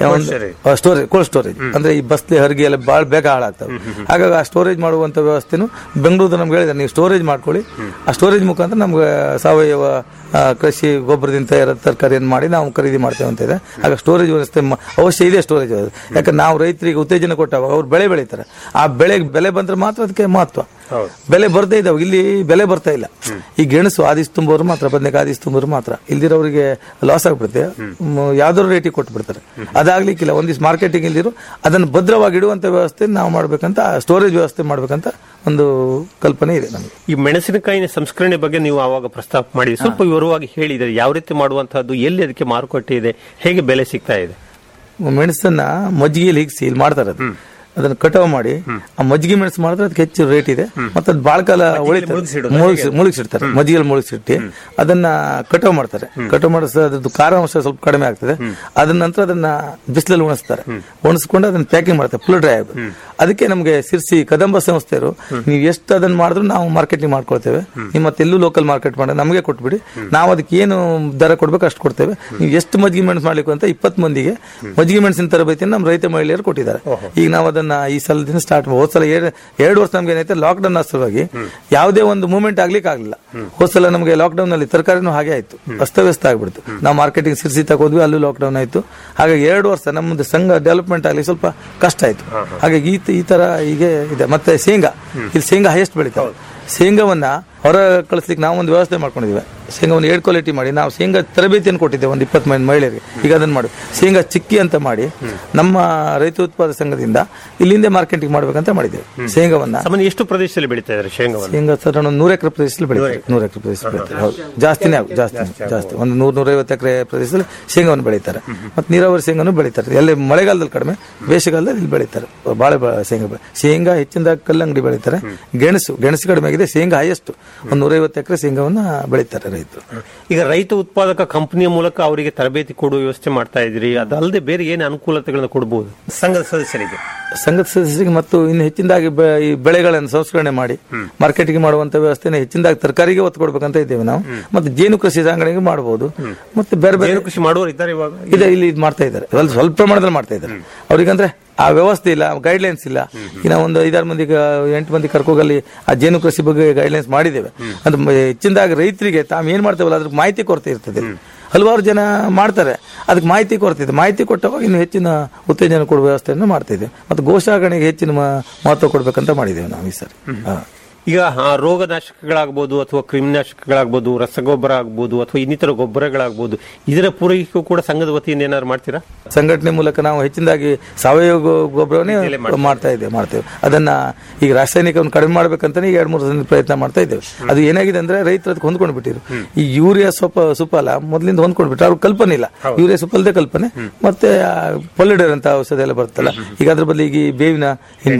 ಸ್ಟೋರೇಜ್ ಕೋಲ್ಡ್ ಸ್ಟೋರೇಜ್ ಅಂದ್ರೆ ಈ ಬಸ್ಲಿ ಹರಿಗೆ ಎಲ್ಲ ಬಹಳ ಬೇಗ ಹಾಳಾಗ್ತವೆ ಹಾಗಾಗಿ ಆ ಸ್ಟೋರೇಜ್ ಮಾಡುವಂತ ವ್ಯವಸ್ಥೆನು ಬೆಂಗಳೂರು ನಮ್ಗೆ ಹೇಳಿದ್ರೆ ನೀವು ಸ್ಟೋರೇಜ್ ಮಾಡ್ಕೊಳ್ಳಿ ಆ ಸ್ಟೋರೇಜ್ ಮುಖಾಂತರ ನಮ್ಗೆ ಸಾವಯವ ಆ, ಕೃಷಿ ಗೊಬ್ಬರದಿಂದ ತಯಾರ ತರಕಾರಿಯನ್ನು ಮಾಡಿ ನಾವು ಖರೀದಿ ಮಾಡ್ತೇವೆ ಅಂತ ಇದೆ ಆಗ ಸ್ಟೋರೇಜ್ ವ್ಯವಸ್ಥೆ ಮ- ಅವಶ್ಯ ಇದೆ ಸ್ಟೋರೇಜ್ ವ್ಯವಸ್ಥೆ ಯಾಕಂದ್ರೆ ನಾವು ರೈತರಿಗೆ ಉತ್ತೇಜನ ಕೊಟ್ಟಾಗ ಅವ್ರು ಬೆಳೆ ಬೆಳೀತಾರೆ ಆ ಬೆಳೆಗೆ ಬೆಲೆ ಬಂದ್ರೆ ಮಾತ್ರ ಅದಕ್ಕೆ ಮಹತ್ವ ಬೆಲೆ ಬರ್ದೇ ಇದಾವೆ ಇಲ್ಲಿ ಬೆಲೆ ಬರ್ತಾ ಇಲ್ಲ ಈ ಗೆಣಸು ಆದಿಸ್ ತುಂಬೋರು ಮಾತ್ರ ಬದನೆಕಾಯಿ ಆದಿಸ್ ತುಂಬೋರು ಮಾತ್ರ ಇಲ್ದಿರೋರಿಗೆ ಲಾಸ್ ಆಗ್ಬಿಡುತ್ತೆ ಮ್, ಯಾವ್ದಾದ್ರು ರೇಟಿಗೆ ಕೊಟ್ಟು ಬಿಡ್ತಾರೆ ಅದಾಗ್ಲಿಕ್ಕಿಲ್ಲ ಒಂದಿವ್ಸ ಮಾರ್ಕೆಟಿಂಗ್ ಇಲ್ದಿರು ಅದನ್ನು ಭದ್ರವಾಗಿ ಇಡುವಂತ ವ್ಯವಸ್ಥೆ ನಾವು ಮಾಡ್ಬೇಕಂತ ಸ್ಟೋರೇಜ್ ವ್ಯವಸ್ಥೆ ಮಾಡ್ಬೇಕಂತ ಒಂದು ಕಲ್ಪನೆ ಇದೆ ನಮಗೆ ಈ ಮೆಣಸಿನಕಾಯಿನ ಸಂಸ್ಕರಣೆ ಬಗ್ಗೆ ನೀವು ಆವಾಗ ಪ್ರಸ್ತಾಪ ಮಾಡಿ ಸ್ವಲ್ಪ ವಿವರವಾಗಿ ಹೇಳಿದರೆ ಯಾವ ರೀತಿ ಮಾಡುವಂತಹದ್ದು ಎಲ್ಲಿ ಅದಕ್ಕೆ ಮಾರುಕಟ್ಟೆ ಇದೆ ಹೇಗೆ ಬೆಲೆ ಸಿಗ್ತಾ ಇದೆ ಮೆಣಸನ್ನ ಮಜ್ಜಿಗೆಯಲ್ಲಿ ಹೀಗೆ ಸೀಲ್ ಮಾಡ್ತಾರೆ ಅದು ಅದನ್ನ ಕಟಾವ್ ಮಾಡಿ ಆ ಮಜ್ಜಿಗೆ ಮೆಣಸು ಮಾಡಿದ್ರೆ ಅದಕ್ಕೆ ಹೆಚ್ಚು ರೇಟ್ ಇದೆ ಮತ್ತೆ ಅದು ಬಾಳ ಕಾಲ ಉಳಿತಾರೆ ಮುಳುಗಿಸಿಡ್ತಾರೆ ಮಜ್ಜಿಗೆಯಲ್ಲಿ ಮುಳುಗಿಸಿಟ್ಟು ಅದನ್ನ ಕಟಾವ್ ಮಾಡ್ತಾರೆ ಕಟಾವ್ ಮಾಡಿಸ ಅದ್ರದ್ದು ಖಾರ ಅಂಶ ಸ್ವಲ್ಪ ಕಡಿಮೆ ಆಗ್ತದೆ ಅದನ್ನ ನಂತರ ಅದನ್ನ ಬಿಸಿಲಲ್ಲಿ ಒಣಸ್ತಾರೆ ಒಣಸ್ಕೊಂಡು ಅದನ್ನ ಪ್ಯಾಕಿಂಗ್ ಮಾಡ್ತಾರೆ ಫುಲ್ ಡ್ರೈ ಆಗುತ್ತೆ ಅದಕ್ಕೆ ನಮಗೆ ಸಿರ್ಸಿ ಕದಂಬ ಸಂಸ್ಥೆಯವರು ನೀವು ಎಷ್ಟು ಅದನ್ನ ಮಾಡಿದ್ರು ನಾವು ಮಾರ್ಕೆಟಿಂಗ್ ಮಾಡ್ಕೊಳ್ತೇವೆ ನೀವು ಮತ್ತೆ ಎಲ್ಲೂ ಲೋಕಲ್ ಮಾರ್ಕೆಟ್ ಮಾಡಿ ನಮಗೆ ಕೊಟ್ಬಿಡಿ ನಾವು ಅದಕ್ಕೆ ಏನು ದರ ಕೊಡ್ಬೇಕು ಅಷ್ಟು ಕೊಡ್ತೇವೆ ನೀವು ಎಷ್ಟು ಮಜ್ಜಿಗೆ ಮೆಣಸು ಮಾಡ್ಲಿಕ್ಕೆ ಅಂತ ಇಪ್ಪತ್ತು ಮಂದಿಗೆ ಮಜ್ಜಿಗೆ ಮೆಣಸಿನ ತರಬೇತಿಯನ್ನು ನಮ್ಮ ರೈತ ಮಹಿಳೆಯರು ಕೊಟ್ಟಿದ್ದಾರೆ ಈಗ ನಾವು ಅದನ್ನ ಈ ಸಲದಿಂದ ಸ್ಟಾರ್ಟ್ ಹೋದ್ ಸಲ ಎರಡು ಎರಡು ವರ್ಷ ನಮ್ಗೆ ಏನೈತೆ ಲಾಕ್ಡೌನ್ ಸಲುವಾಗಿ ಯಾವುದೇ ಒಂದು ಮೂವ್ಮೆಂಟ್ ಆಗ್ಲಿಕ್ಕೆ ಆಗಲಿಲ್ಲ ಹೋದ್ ಸಲ ನಮಗೆ ಲಾಕ್ಡೌನ್ ಅಲ್ಲಿ ತರಕಾರಿನೂ ಹಾಗೆ ಆಯ್ತು ಅಸ್ತವ್ಯಸ್ತ ಆಗ್ಬಿಡ್ತು ನಾವು ಮಾರ್ಕೆಟಿಂಗ್ ಸಿರ್ಸಿ ತಗೋದ್ವಿ ಅಲ್ಲೂ ಲಾಕ್ಡೌನ್ ಆಯ್ತು ಹಾಗಾಗಿ ಎರಡು ವರ್ಷ ನಮ್ಮದು ಸಂಘ ಡೆವಲಪ್ಮೆಂಟ್ ಆಗ್ಲಿ ಸ್ವಲ್ಪ ಕಷ್ಟ ಆಯ್ತು ಹಾಗಾಗಿ ಈ ತ- ಈ ತರ ಹೀಗೆ ಇದೆ ಮತ್ತೆ ಶೇಂಗಾ ಇಲ್ಲಿ ಶೇಂಗಾ ಹೈಯೆಸ್ಟ್ ಬೆಳಿತಾರೆ ಶೇಂಗಾವನ್ನ ಹೊರ ಕಳಿಸ್ಲಿಕ್ಕೆ ನಾವು ಒಂದು ವ್ಯವಸ್ಥೆ ಮಾಡ್ಕೊಂಡಿದ್ವಿ ಶೇಂಗಾವನ್ನು ಏಡ್ ಕ್ವಾಲಿಟಿ ಮಾಡಿ ನಾವು ಶೇಂಗಾ ತರಬೇತಿಯನ್ನು ಕೊಟ್ಟಿದ್ದೇವೆ ಒಂದು ಇಪ್ಪತ್ತು ಮಂದಿ ಮಹಿಳೆಯರಿಗೆ ಈಗ ಅದನ್ನ ಮಾಡಿ ಶೇಂಗಾ ಚಿಕ್ಕಿ ಅಂತ ಮಾಡಿ ನಮ್ಮ ರೈತ ಉತ್ಪಾದಕ ಸಂಘದಿಂದ ಇಲ್ಲಿಂದ ಮಾರ್ಕೆಟಿಂಗ್ ಮಾಡ್ಬೇಕಂತ ಮಾಡಿದ್ದೇವೆ ಶೇಂಗಾವನ್ನ ಸಾಮಾನ್ಯ ಎಷ್ಟು ಪ್ರದೇಶದಲ್ಲಿ ಬೆಳೀತಾ ಇದ್ದಾರೆ ಶೇಂಗಾವನ್ನು ಶೇಂಗಾ ಸರ್ ಒಂದು ನೂರ ಎಕರೆ ಪ್ರದೇಶದಲ್ಲಿ ಬೆಳೀತಾರೆ ನೂರ ಎಕರೆ ಪ್ರದೇಶ ಬೆಳೀತಾರೆ ಹೌದು ಜಾಸ್ತಿನೇ ಆಗುತ್ತೆ ಜಾಸ್ತಿ ಜಾಸ್ತಿ ಒಂದು ನೂರ ನೂರೈವತ್ತು ಎಕರೆ ಪ್ರದೇಶದಲ್ಲಿ ಶೇಂಗಾವನ್ನು ಬೆಳೀತಾರೆ ಮತ್ತೆ ನೀರಾವರಿ ಶೇಂಗಾನು ಬೆಳೀತಾರೆ ಎಲ್ಲಿ ಮಳೆಗಾಲದಲ್ಲಿ ಕಡಿಮೆ ಬೇಸಿಗೆಗಾಲದಲ್ಲಿ ಇಲ್ಲಿ ಬೆಳೀತಾರೆ ಬಹಳ ಬ- ಶೇಂಗಾ ಬೆಳೆ ಶೇಂಗಾ ಹೆಚ್ಚಿನ ಕಲ್ಲಂಗಡಿ ಬೆಳೀತಾರೆ ಗೆಣಸು ಗೆಣಸು ಕಡಿಮೆ ಆಗಿದೆ ಶೇಂಗಾ ಹೈಯೆಸ್ಟ್ ಒಂದು ನೂರೈವತ್ತು ಎಕರೆ ಶೇಂಗಾವನ್ನ ಬೆಳೀತಾರೆ ರೈತರು ಈಗ ರೈತ ಉತ್ಪಾದಕ ಕಂಪನಿಯ ಮೂಲಕ ಅವರಿಗೆ ತರಬೇತಿ ಕೊಡುವ ವ್ಯವಸ್ಥೆ ಮಾಡ್ತಾ ಇದ್ರಿ ಅದಲ್ಲದೆ ಬೇರೆ ಏನು ಅನುಕೂಲತೆಗಳನ್ನು ಕೊಡಬಹುದು ಸಂಘದ ಸದಸ್ಯರಿಗೆ ಸಂಘದ ಸದಸ್ಯರಿಗೆ ಮತ್ತು ಇನ್ನು ಹೆಚ್ಚಿನದಾಗಿ ಬೆ- ಈ ಬೆಳೆಗಳನ್ನು ಸಂಸ್ಕರಣೆ ಮಾಡಿ ಮಾರ್ಕೆಟಿಂಗ್ ಮಾಡುವಂತ ವ್ಯವಸ್ಥೆನ ಹೆಚ್ಚಿನದಾಗಿ ತರಕಾರಿಗೆ ಒತ್ತು ಕೊಡ್ಬೇಕಂತ ಇದ್ದೇವೆ ನಾವು ಮತ್ತೆ ಜೇನು ಕೃಷಿ ಸಾಂಗಣಿಗೆ ಮಾಡಬಹುದು ಮತ್ತೆ ಬೇರೆ ಬೇರೆ ಏನು ಕೃಷಿ ಮಾಡುವವರು ಇದ್ದಾರೆ ಇವಾಗ ಇದೆ ಇಲ್ಲಿ ಇದು ಮಾಡ್ತಾ ಇದ್ದಾರೆ ಸ್ವಲ್ಪ ಸ್ವಲ್ಪ ಪ್ರಮಾಣದಲ್ಲಿ ಮಾಡ್ತಾ ಇದ್ದಾರೆ ಅವ್ರಿಗಂದ್ರೆ ಆ ವ್ಯವಸ್ಥೆ ಇಲ್ಲ ಗೈಡ್ಲೈನ್ಸ್ ಇಲ್ಲ ಇನ್ನ ಒಂದು ಐದಾರು ಮಂದಿ ಎಂಟು ಮಂದಿ ಕರ್ಕೋಗಲ್ಲಿ ಆ ಜೇನು ಕೃಷಿ ಬಗ್ಗೆ ಗೈಡ್ಲೈನ್ಸ್ ಮಾಡಿದ್ದೇವೆ ಅದು ಮ- ಹೆಚ್ಚಿನದಾಗಿ ರೈತರಿಗೆ ತಾವು ಏನ್ ಮಾಡ್ತೇವಲ್ಲ ಅದ್ರ ಮಾಹಿತಿ ಕೊರತೆ ಇರ್ತದೆ ಹಲವಾರು ಜನ ಮಾಡ್ತಾರೆ ಅದಕ್ಕೆ ಮಾಹಿತಿ ಕೊರತೆ ಇದೆ ಮಾಹಿತಿ ಕೊಟ್ಟವಾಗ ಇನ್ನು ಹೆಚ್ಚಿನ ಉತ್ತೇಜನ ಕೊಡುವ ವ್ಯವಸ್ಥೆಯನ್ನು ಮಾಡ್ತಾ ಇದ್ದೇವೆ ಮತ್ತು ಗೋಶಾಗಣೆಗೆ ಹೆಚ್ಚಿನ ಮ- ಮಹತ್ವ ಕೊಡ್ಬೇಕಂತ ಮಾಡಿದ್ದೇವೆ ನಾವು ಈ ಸರಿ ಹಾ. ಈಗ ಆ, ರೋಗನಾಶಕಗಳಾಗ್ಬೋದು ಅಥವಾ ಕ್ರಿಮಿನಾಶಕಗಳಾಗ್ಬೋದು ರಸಗೊಬ್ಬರ ಆಗ್ಬೋದು ಅಥವಾ ಇನ್ನಿತರ ಗೊಬ್ಬರಗಳಾಗ್ಬೋದು ಇದರ ಪೂರೈಕೆಗೂ ಕೂಡ ಸಂಘದ ವತಿಯಿಂದ ಏನಾದ್ರು ಮಾಡ್ತೀರಾ ಸಂಘಟನೆ ಮೂಲಕ ನಾವು ಹೆಚ್ಚಿನದಾಗಿ ಸಾವಯವ ಗೊ- ಗೊಬ್ಬರವನ್ನೇ ಮಾಡ್ತಾ ಇದ್ದೇವೆ ಮಾಡ್ತೇವೆ ಅದನ್ನ ಈಗ ರಾಸಾಯನಿಕವನ್ನು ಕಡಿಮೆ ಮಾಡ್ಬೇಕಂತಾನೆ ಈಗ ಎರಡು ಮೂರು ದಿನ ಪ್ರಯತ್ನ ಮಾಡ್ತಾ ಇದ್ದೇವೆ ಅದು ಏನಾಗಿದೆ ಅಂದ್ರೆ ರೈತರು ಅದಕ್ಕೆ ಹೊಂದ್ಕೊಂಡು ಬಿಟ್ಟಿರು ಈ ಯೂರಿಯಾ ಸೊಪ್ಪ ಸುಫಲ ಮೊದಲಿಂದ ಹೊಂದ್ಕೊಂಡು ಬಿಟ್ಟರು ಅವ್ರಿಗೆ ಕಲ್ಪನೆ ಇಲ್ಲ ಯೂರಿಯಾ ಸುಪ್ಪಲ್ದೇ ಕಲ್ಪನೆ ಮತ್ತೆ ಪೊಲಿಡರ್ ಅಂತ ಔಷಧ ಎಲ್ಲ ಬರ್ತಲ್ಲ ಈಗ ಅದ್ರ ಬದಲಿಗೆ ಈ ಬೇವಿನ ಹಿಂಡಿ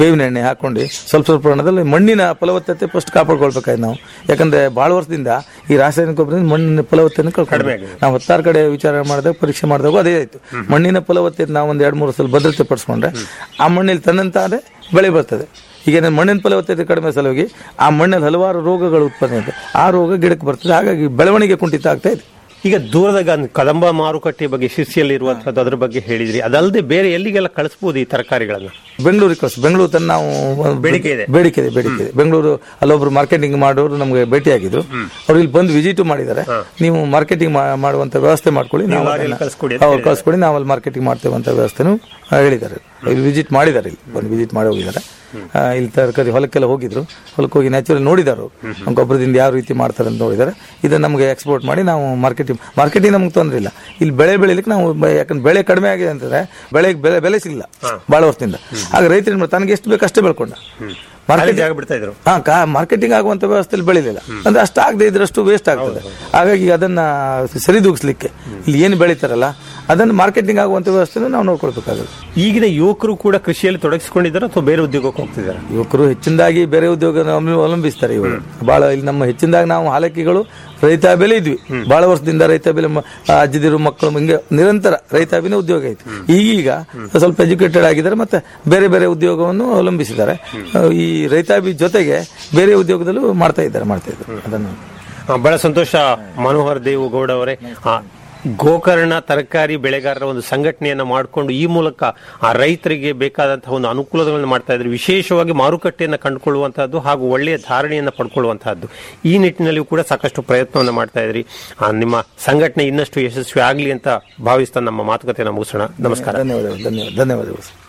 ಬೇವಿನ ಎಣ್ಣೆ ಹಾಕೊಂಡು ಸ್ವಲ್ಪ ಸ್ವಲ್ಪ ಪ್ರಮಾಣದಲ್ಲಿ ಮಣ್ಣಿನ ಫಲವತ್ತತೆ ಫಸ್ಟ್ ಕಾಪಾಡ್ಕೊಳ್ಬೇಕಾಯ್ತು ನಾವು ಯಾಕಂದ್ರೆ ಬಹಳ ವರ್ಷದಿಂದ ಈ ರಾಸಾಯನಿಕ ಗೊಬ್ಬರದಿಂದ ಮಣ್ಣಿನ ಫಲವತ್ತತೆಯನ್ನು ಕಳ್ಕೊಂಡು ನಾವು ಹತ್ತಾರು ಕಡೆ ವಿಚಾರ ಮಾಡಿದಾಗ ಪರೀಕ್ಷೆ ಮಾಡಿದಾಗ ಅದೇ ಆಯ್ತು ಮಣ್ಣಿನ ಫಲವತ್ತತೆ ನಾವು ಒಂದ್ ಎರಡ್ ಮೂರು ಸಲ ಭದ್ರತೆ ಪಡಿಸ್ಕೊಂಡ್ರೆ ಆ ಮಣ್ಣಲ್ಲಿ ತನ್ನಂತಾದ ಬೆಳೆ ಬರ್ತದೆ ಈಗ ಏನ್ ಮಣ್ಣಿನ ಫಲವತ್ತತೆ ಕಡಿಮೆ ಸಲುವಾಗಿ ಆ ಮಣ್ಣಲ್ಲಿ ಹಲವಾರು ರೋಗಗಳು ಉತ್ಪನ್ನ ಇದೆ ಆ ರೋಗ ಗಿಡಕ್ಕೆ ಬರ್ತದೆ ಹಾಗಾಗಿ ಬೆಳವಣಿಗೆ ಕುಂಠಿತ ಆಗ್ತಾ ಇದೆ ಈಗ ದೂರದ ಗ- ಕದಂಬ ಮಾರುಕಟ್ಟೆ ಬಗ್ಗೆ ಶಿರ್ಸಿಯಲ್ಲಿ ಇರುವಂತಹದ್ದು ಅದ್ರ ಬಗ್ಗೆ ಹೇಳಿದ್ರಿ ಅದಲ್ಲದೆ ಬೇರೆ ಎಲ್ಲಿಗೆಲ್ಲ ಕಳಿಸಬಹುದು ಈ ತರಕಾರಿಗಳನ್ನ ಬೆಂಗಳೂರಿಗೆ ಕಳಿಸ್ ಬೆಂಗಳೂರು ತನಕ ನಾವು ಒಂದು ಬೇಡಿಕೆ ಇದೆ. ಬೇಡಿಕೆ ಇದೆ ಬೇಡಿಕೆ ಇದೆ ಬೆಂಗಳೂರು ಅಲ್ಲೊಬ್ರು ಮಾರ್ಕೆಟಿಂಗ್ ಮಾಡೋರು ನಮಗೆ ಭೇಟಿಯಾಗಿದ್ರು ಅವ್ರು ಇಲ್ಲಿ ಬಂದು ವಿಸಿಟ್ ಮಾಡಿದ್ದಾರೆ ನೀವು ಮಾರ್ಕೆಟಿಂಗ್ ಮಾಡುವಂತ ವ್ಯವಸ್ಥೆ ಮಾಡ್ಕೊಳ್ಳಿ ನಾವು ಲಾರಿಯಲ್ಲಿ ಅದನ್ನ- ಕಳ್ಸ್ಕೊಡಿ ಅಂತ ಹೌದು, ಕಳ್ಸ್ಕೊಡಿ ನಾವು ಅಲ್ಲಿ ಮಾರ್ಕೆಟಿಂಗ್ ಮಾಡ್ತೇವೆ ಅಂತ ವ್ಯವಸ್ಥೆನೂ ಆ, ಹೇಳಿದ್ದಾರೆ ಇಲ್ಲಿ ವಿಸಿಟ್ ಮಾಡಿದ್ದಾರೆ ಇಲ್ಲಿ ಬಂದು ವಿಸಿಟ್ ಮಾಡಿ ಹೋಗಿದ್ದಾರೆ ಆ, ಇಲ್ಲಿ ತರಕಾರಿ ಹೊಲಕ್ಕೆಲ್ಲ ಹೋಗಿದ್ರು ಹೊಲಕ್ಕೆ ಹೋಗಿ ನ್ಯಾಚುರಲ್ ನೋಡಿದಾರು ಗೊಬ್ಬರದಿಂದ ಯಾವ ರೀತಿ ಮಾಡ್ತಾರೆ ಅಂತ ನೋಡಿದ್ದಾರೆ ಇದನ್ನ ನಮಗೆ ಎಕ್ಸ್ಪೋರ್ಟ್ ಮಾಡಿ ನಾವು ಮಾರ್ಕೆಟಿಂಗ್ ಮಾರ್ಕೆಟಿಂಗ್ ನಮ್ಗೆ ತೊಂದರೆ ಇಲ್ಲ ಇಲ್ಲಿ ಬೆಳೆ ಬೆಳಿಲಿಕ್ಕೆ ನಾವು ಬ- ಯಾಕಂದ್ರೆ ಬೆಳೆ ಕಡಿಮೆ ಆಗಿದೆ ಅಂತಂದ್ರೆ ಬೆಳೆಗೆ ಬೆಲೆ ಬೆಲೆ ಸಿಗಲ್ಲ ಬಹಳ ವರ್ಷದಿಂದ ಆಗ ರೈತರು ಏನ್ ಮಾಡ್ತಾರೆ, ತನಗೆ ಎಷ್ಟು ಬೇಕು ಅಷ್ಟೇ ಬೆಳ್ಕೊಂಡ ಖಾಲಿ ಮಾರ್ಕೆಟ್ ಜಾಗ ಬಿಡ್ತಾ ಇದ್ರು ಹಾ ಮಾರ್ಕೆಟಿಂಗ್ ಆಗುವಂತ ವ್ಯವಸ್ಥೆಯಲ್ಲಿ ಬೆಳಿಲಿಲ್ಲ ಅಂದ್ರೆ ಅಷ್ಟು ಆಗದೆ ಇದ್ರಷ್ಟು ವೇಸ್ಟ್ ಆಗ್ತದೆ ಹಾಗಾಗಿ ಅದನ್ನ ಸರಿದೂಗಿಸ್ಲಿಕ್ಕೆ ಇಲ್ಲಿ ಏನು ಬೆಳಿತಾರಲ್ಲ ಅದನ್ನು ಮಾರ್ಕೆಟಿಂಗ್ ಆಗುವಂತ ವ್ಯವಸ್ಥೆನ ನಾವು ನೋಡ್ಕೊಳ್ಬೇಕಾಗುತ್ತೆ ಈಗಿನ ಯುವಕರು ಕೂಡ ಕೃಷಿಯಲ್ಲಿ ತೊಡಗಿಸಿಕೊಂಡಿದ್ದಾರೆ ಅಥವಾ ಬೇರೆ ಉದ್ಯೋಗಕ್ಕೆ ಹೋಗ್ತಿದ್ದಾರೆ ಯುವಕರು ಹೆಚ್ಚಿನದಾಗಿ ಬೇರೆ ಉದ್ಯೋಗ ಅವಲಂಬಿಸ್ತಾರೆ ಇವಾಗ ಬಹಳ ಇಲ್ಲಿ ನಮ್ಮ ಹೆಚ್ಚಿನದಾಗಿ ನಾವು ಹಾಲಕ್ಕಿಗಳು ರೈತ ಬೆಲೆ ಇದ್ವಿ ಬಹಳ ವರ್ಷದಿಂದ ರೈತ ಬೆಲೆ ಮ- ಆ ಅಜ್ಜಿದಿರು ಮಕ್ಕಳು ಹಿಂಗೆ ನಿರಂತರ ರೈತಾಭಿನೇ ಉದ್ಯೋಗ ಇತ್ತು ಈಗೀಗ ಸ್ವಲ್ಪ ಎಜುಕೇಟೆಡ್ ಆಗಿದ್ದಾರೆ ಮತ್ತೆ ಬೇರೆ ಬೇರೆ ಉದ್ಯೋಗವನ್ನು ಅವಲಂಬಿಸಿದ್ದಾರೆ ಆ, ಈ ರೈತಾಭಿ ಜೊತೆಗೆ ಬೇರೆ ಉದ್ಯೋಗದಲ್ಲೂ ಮಾಡ್ತಾ ಇದ್ದಾರೆ ಮಾಡ್ತಾ ಇದ್ದಾರೆ ಅದನ್ನು ಆ, ಬಹಳ ಸಂತೋಷ ಮನೋಹರ್ ದೇವು ಗೌಡ ಅವರೇ ಆ, ಗೋಕರ್ಣ ತರಕಾರಿ ಬೆಳೆಗಾರರ ಒಂದು ಸಂಘಟನೆಯನ್ನ ಮಾಡಿಕೊಂಡು ಈ ಮೂಲಕ ಆ ರೈತರಿಗೆ ಬೇಕಾದಂತಹ ಒಂದು ಅನುಕೂಲಗಳನ್ನು ಮಾಡ್ತಾ ಇದ್ರು ವಿಶೇಷವಾಗಿ ಮಾರುಕಟ್ಟೆಯನ್ನು ಕಂಡುಕೊಳ್ಳುವಂತಹದ್ದು ಹಾಗೂ ಒಳ್ಳೆಯ ಧಾರಣೆಯನ್ನು ಪಡ್ಕೊಳ್ಳುವಂತಹದ್ದು ಈ ನಿಟ್ಟಿನಲ್ಲಿಯೂ ಕೂಡ ಸಾಕಷ್ಟು ಪ್ರಯತ್ನವನ್ನು ಮಾಡ್ತಾ ಇದ್ರಿ ಆ, ನಿಮ್ಮ ಸಂಘಟನೆ ಇನ್ನಷ್ಟು ಯಶಸ್ವಿ ಆಗಲಿ ಅಂತ ಭಾವಿಸ್ತಾ ನಮ್ಮ ಮಾತುಕತೆಯನ್ನು ಮುಗಿಸೋಣ ನಮಸ್ಕಾರ ಧನ್ಯವಾದಗಳು ಧನ್ಯವಾದ ಧನ್ಯವಾದಗಳು ಸರ್.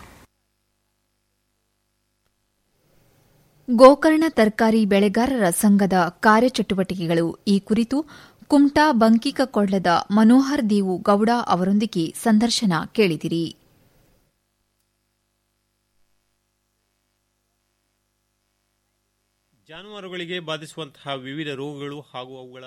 ಗೋಕರ್ಣ ತರಕಾರಿ ಬೆಳೆಗಾರರ ಸಂಘದ ಕಾರ್ಯಚಟುವಟಿಕೆಗಳು ಈ ಕುರಿತು ಕುಮಟಾ ಬಂಕಿಕಕೊಳ್ಳದ ಮನೋಹರ್ ದೇವು ಗೌಡ ಅವರೊಂದಿಗೆ ಸಂದರ್ಶನ ಕೇಳಿದಿರಿ ಜಾನುವಾರುಗಳಿಗೆ ಬಾಧಿಸುವಂತಹ ವಿವಿಧ ರೋಗಗಳು ಹಾಗೂ ಅವುಗಳ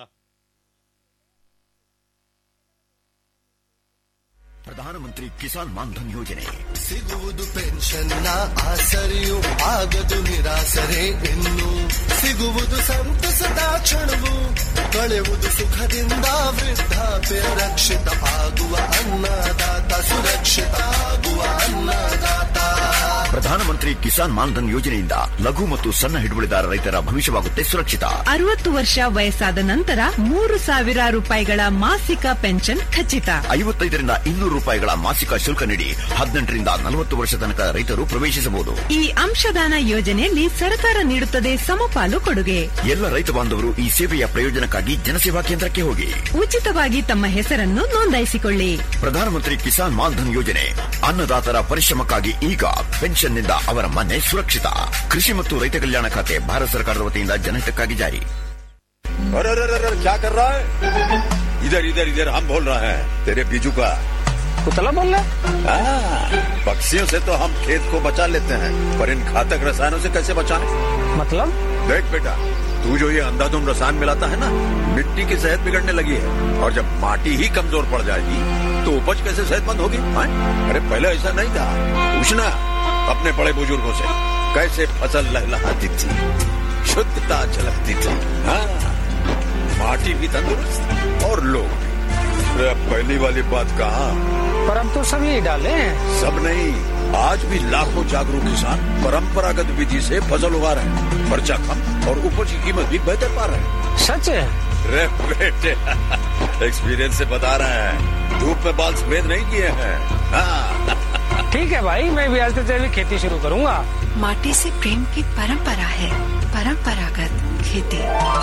ಪ್ರಧಾನಮಂತ್ರಿ ಕಿಸಾನ್ ಮಾನ್ಧನ್ ಯೋಜನೆ ಸಿಗುವುದು ಪೆನ್ಷನ್ನ ಆಸರೆಯು ಆಗದು ನಿರಾಸರೆ ಇನ್ನು ಸಿಗುವುದು ಸಂತಸದ ಕ್ಷಣವು ಕಳೆಯುವುದು ಸುಖದಿಂದ ವೃದ್ಧಾಪ್ಯ ರಕ್ಷಿತ ಆಗುವ ಅನ್ನದಾತ ಸುರಕ್ಷಿತ ಆಗುವ ಅನ್ನದಾತ ಪ್ರಧಾನಮಂತ್ರಿ ಕಿಸಾನ್ ಮಾನ್ಧನ್ ಯೋಜನೆಯಿಂದ ಲಘು ಮತ್ತು ಸಣ್ಣ ಹಿಡುವಳಿದಾರ ರೈತರ ಭವಿಷ್ಯವಾಗುತ್ತೆ ಸುರಕ್ಷಿತ ಅರವತ್ತು ವರ್ಷ ವಯಸ್ಸಾದ ನಂತರ ಮೂರು ಸಾವಿರ ರೂಪಾಯಿಗಳ ಮಾಸಿಕ ಪೆನ್ಷನ್ ಖಚಿತ ಐವತ್ತೈದರಿಂದ ಇನ್ನೂರು ರೂಪಾಯಿಗಳ ಮಾಸಿಕ ಶುಲ್ಕ ನೀಡಿ ಹದಿನೆಂಟರಿಂದ ನಲವತ್ತು ವರ್ಷ ತನಕ ರೈತರು ಪ್ರವೇಶಿಸಬಹುದು ಈ ಅಂಶದಾನ ಯೋಜನೆಯಲ್ಲಿ ಸರ್ಕಾರ ನೀಡುತ್ತದೆ ಸಮಪಾಲು ಕೊಡುಗೆ ಎಲ್ಲ ರೈತ ಬಾಂಧವರು ಈ ಸೇವೆಯ ಪ್ರಯೋಜನಕ್ಕಾಗಿ ಜನಸೇವಾ ಕೇಂದ್ರಕ್ಕೆ ಹೋಗಿ ಉಚಿತವಾಗಿ ತಮ್ಮ ಹೆಸರನ್ನು ನೋಂದಾಯಿಸಿಕೊಳ್ಳಿ ಪ್ರಧಾನಮಂತ್ರಿ ಕಿಸಾನ್ ಮಾನ್ಧನ್ ಯೋಜನೆ ಅನ್ನದಾತರ ಪರಿಶ್ರಮಕ್ಕಾಗಿ ಈಗ ಪೆನ್ಷನ್ನಿಂದ ಅವರ ಮನೆ ಸುರಕ್ಷಿತ ಕೃಷಿ ಮತ್ತು ರೈತ ಕಲ್ಯಾಣ ಖಾತೆ ಭಾರತ ಸರ್ಕಾರದ ವತಿಯಿಂದ ಜನಹಿತಕ್ಕಾಗಿ ಜಾರಿ अरे अरे अरे अरे, क्या कर रहा है इधर इधर इधर हम बोल रहे हैं तेरे बीजू का कुतला बोल रहा हाँ, पक्षियों से तो हम खेत को बचा लेते हैं पर इन घातक रसायनों से कैसे बचाएं? मतलब देख बेटा तू जो ये अंधाधुंध रसायन मिलाता है ना मिट्टी की सेहत बिगड़ने लगी है और जब माटी ही कमजोर पड़ जाएगी तो उपज कैसे सेहतमंद होगी हाँ? अरे पहले ऐसा नहीं था पूछना अपने बड़े बुजुर्गों से कैसे फसल लहलहाती थी शुद्धता झलकती थी हाँ माटी भी तंदुरुस्त और लोग भी अरे अब पहली वाली बात कहा पर हम तो सब यही डाले हैं सब नहीं आज भी लाखों जागरूक किसान परंपरागत विधि से फसल उगा रहे हैं खर्चा कम और उपज की कीमत भी बेहतर पा रहे हैं सच है रे बेटे एक्सपीरियंस से बता रहे हैं धूप में बाल सफेद नहीं किए हैं हाँ ठीक है भाई मैं भी आज से जैविक खेती शुरू करूंगा माटी से प्रेम की परंपरा है परंपरागत खेती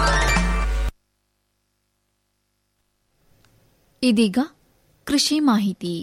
ಇದೀಗ ಕೃಷಿ ಮಾಹಿತಿ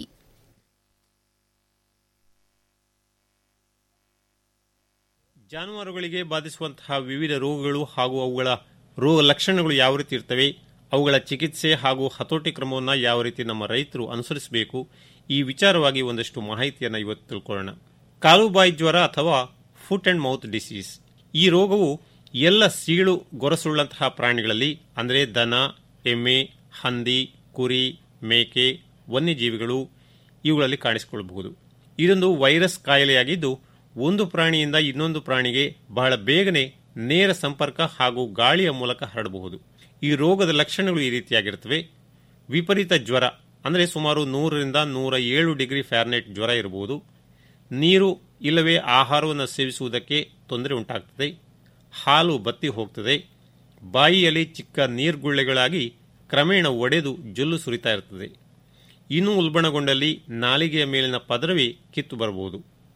ಜಾನುವಾರುಗಳಿಗೆ ಬಾಧಿಸುವಂತಹ ವಿವಿಧ ರೋಗಗಳು ಹಾಗೂ ಅವುಗಳ ರೋಗ ಲಕ್ಷಣಗಳು ಯಾವ ರೀತಿ ಇರ್ತವೆ ಅವುಗಳ ಚಿಕಿತ್ಸೆ ಹಾಗೂ ಹತೋಟಿ ಕ್ರಮವನ್ನು ಯಾವ ರೀತಿ ನಮ್ಮ ರೈತರು ಅನುಸರಿಸಬೇಕು ಈ ವಿಚಾರವಾಗಿ ಒಂದಷ್ಟು ಮಾಹಿತಿಯನ್ನು ಇವತ್ತು ತಿಳ್ಕೊಳ್ಳೋಣ ಕಾಲುಬಾಯಿ ಜ್ವರ ಅಥವಾ ಫುಟ್ ಅಂಡ್ ಮೌತ್ ಡಿಸೀಸ್ ಈ ರೋಗವು ಎಲ್ಲ ಸೀಳು ಗೊರಸುಳ್ಳಂತಹ ಪ್ರಾಣಿಗಳಲ್ಲಿ ಅಂದರೆ ದನ ಎಮ್ಮೆ ಹಂದಿ ಕುರಿ ಮೇಕೆ ವನ್ಯಜೀವಿಗಳು ಇವುಗಳಲ್ಲಿ ಕಾಣಿಸಿಕೊಳ್ಳಬಹುದು ಇದೊಂದು ವೈರಸ್ ಕಾಯಿಲೆಯಾಗಿದ್ದು ಒಂದು ಪ್ರಾಣಿಯಿಂದ ಇನ್ನೊಂದು ಪ್ರಾಣಿಗೆ ಬಹಳ ಬೇಗನೆ ನೇರ ಸಂಪರ್ಕ ಹಾಗೂ ಗಾಳಿಯ ಮೂಲಕ ಹರಡಬಹುದು ಈ ರೋಗದ ಲಕ್ಷಣಗಳು ಈ ರೀತಿಯಾಗಿರುತ್ತವೆ ವಿಪರೀತ ಜ್ವರ ಅಂದರೆ ಸುಮಾರು ನೂರರಿಂದ ನೂರ ಏಳು ಡಿಗ್ರಿ ಫ್ಯಾರ್ನೆಟ್ ಜ್ವರ ಇರಬಹುದು ನೀರು ಇಲ್ಲವೇ ಆಹಾರವನ್ನು ಸೇವಿಸುವುದಕ್ಕೆ ತೊಂದರೆ ಉಂಟಾಗ್ತದೆ ಹಾಲು ಬತ್ತಿ ಹೋಗ್ತದೆ ಬಾಯಿಯಲ್ಲಿ ಚಿಕ್ಕ ನೀರ್ಗುಳ್ಳೆಗಳಾಗಿ ಕ್ರಮೇಣ ಒಡೆದು ಜೊಲ್ಲು ಸುರಿತಾ ಇರ್ತದೆ ಇನ್ನೂ ಉಲ್ಬಣಗೊಂಡಲ್ಲಿ ನಾಲಿಗೆಯ ಮೇಲಿನ ಪದರವೇ ಕಿತ್ತು ಬರಬಹುದು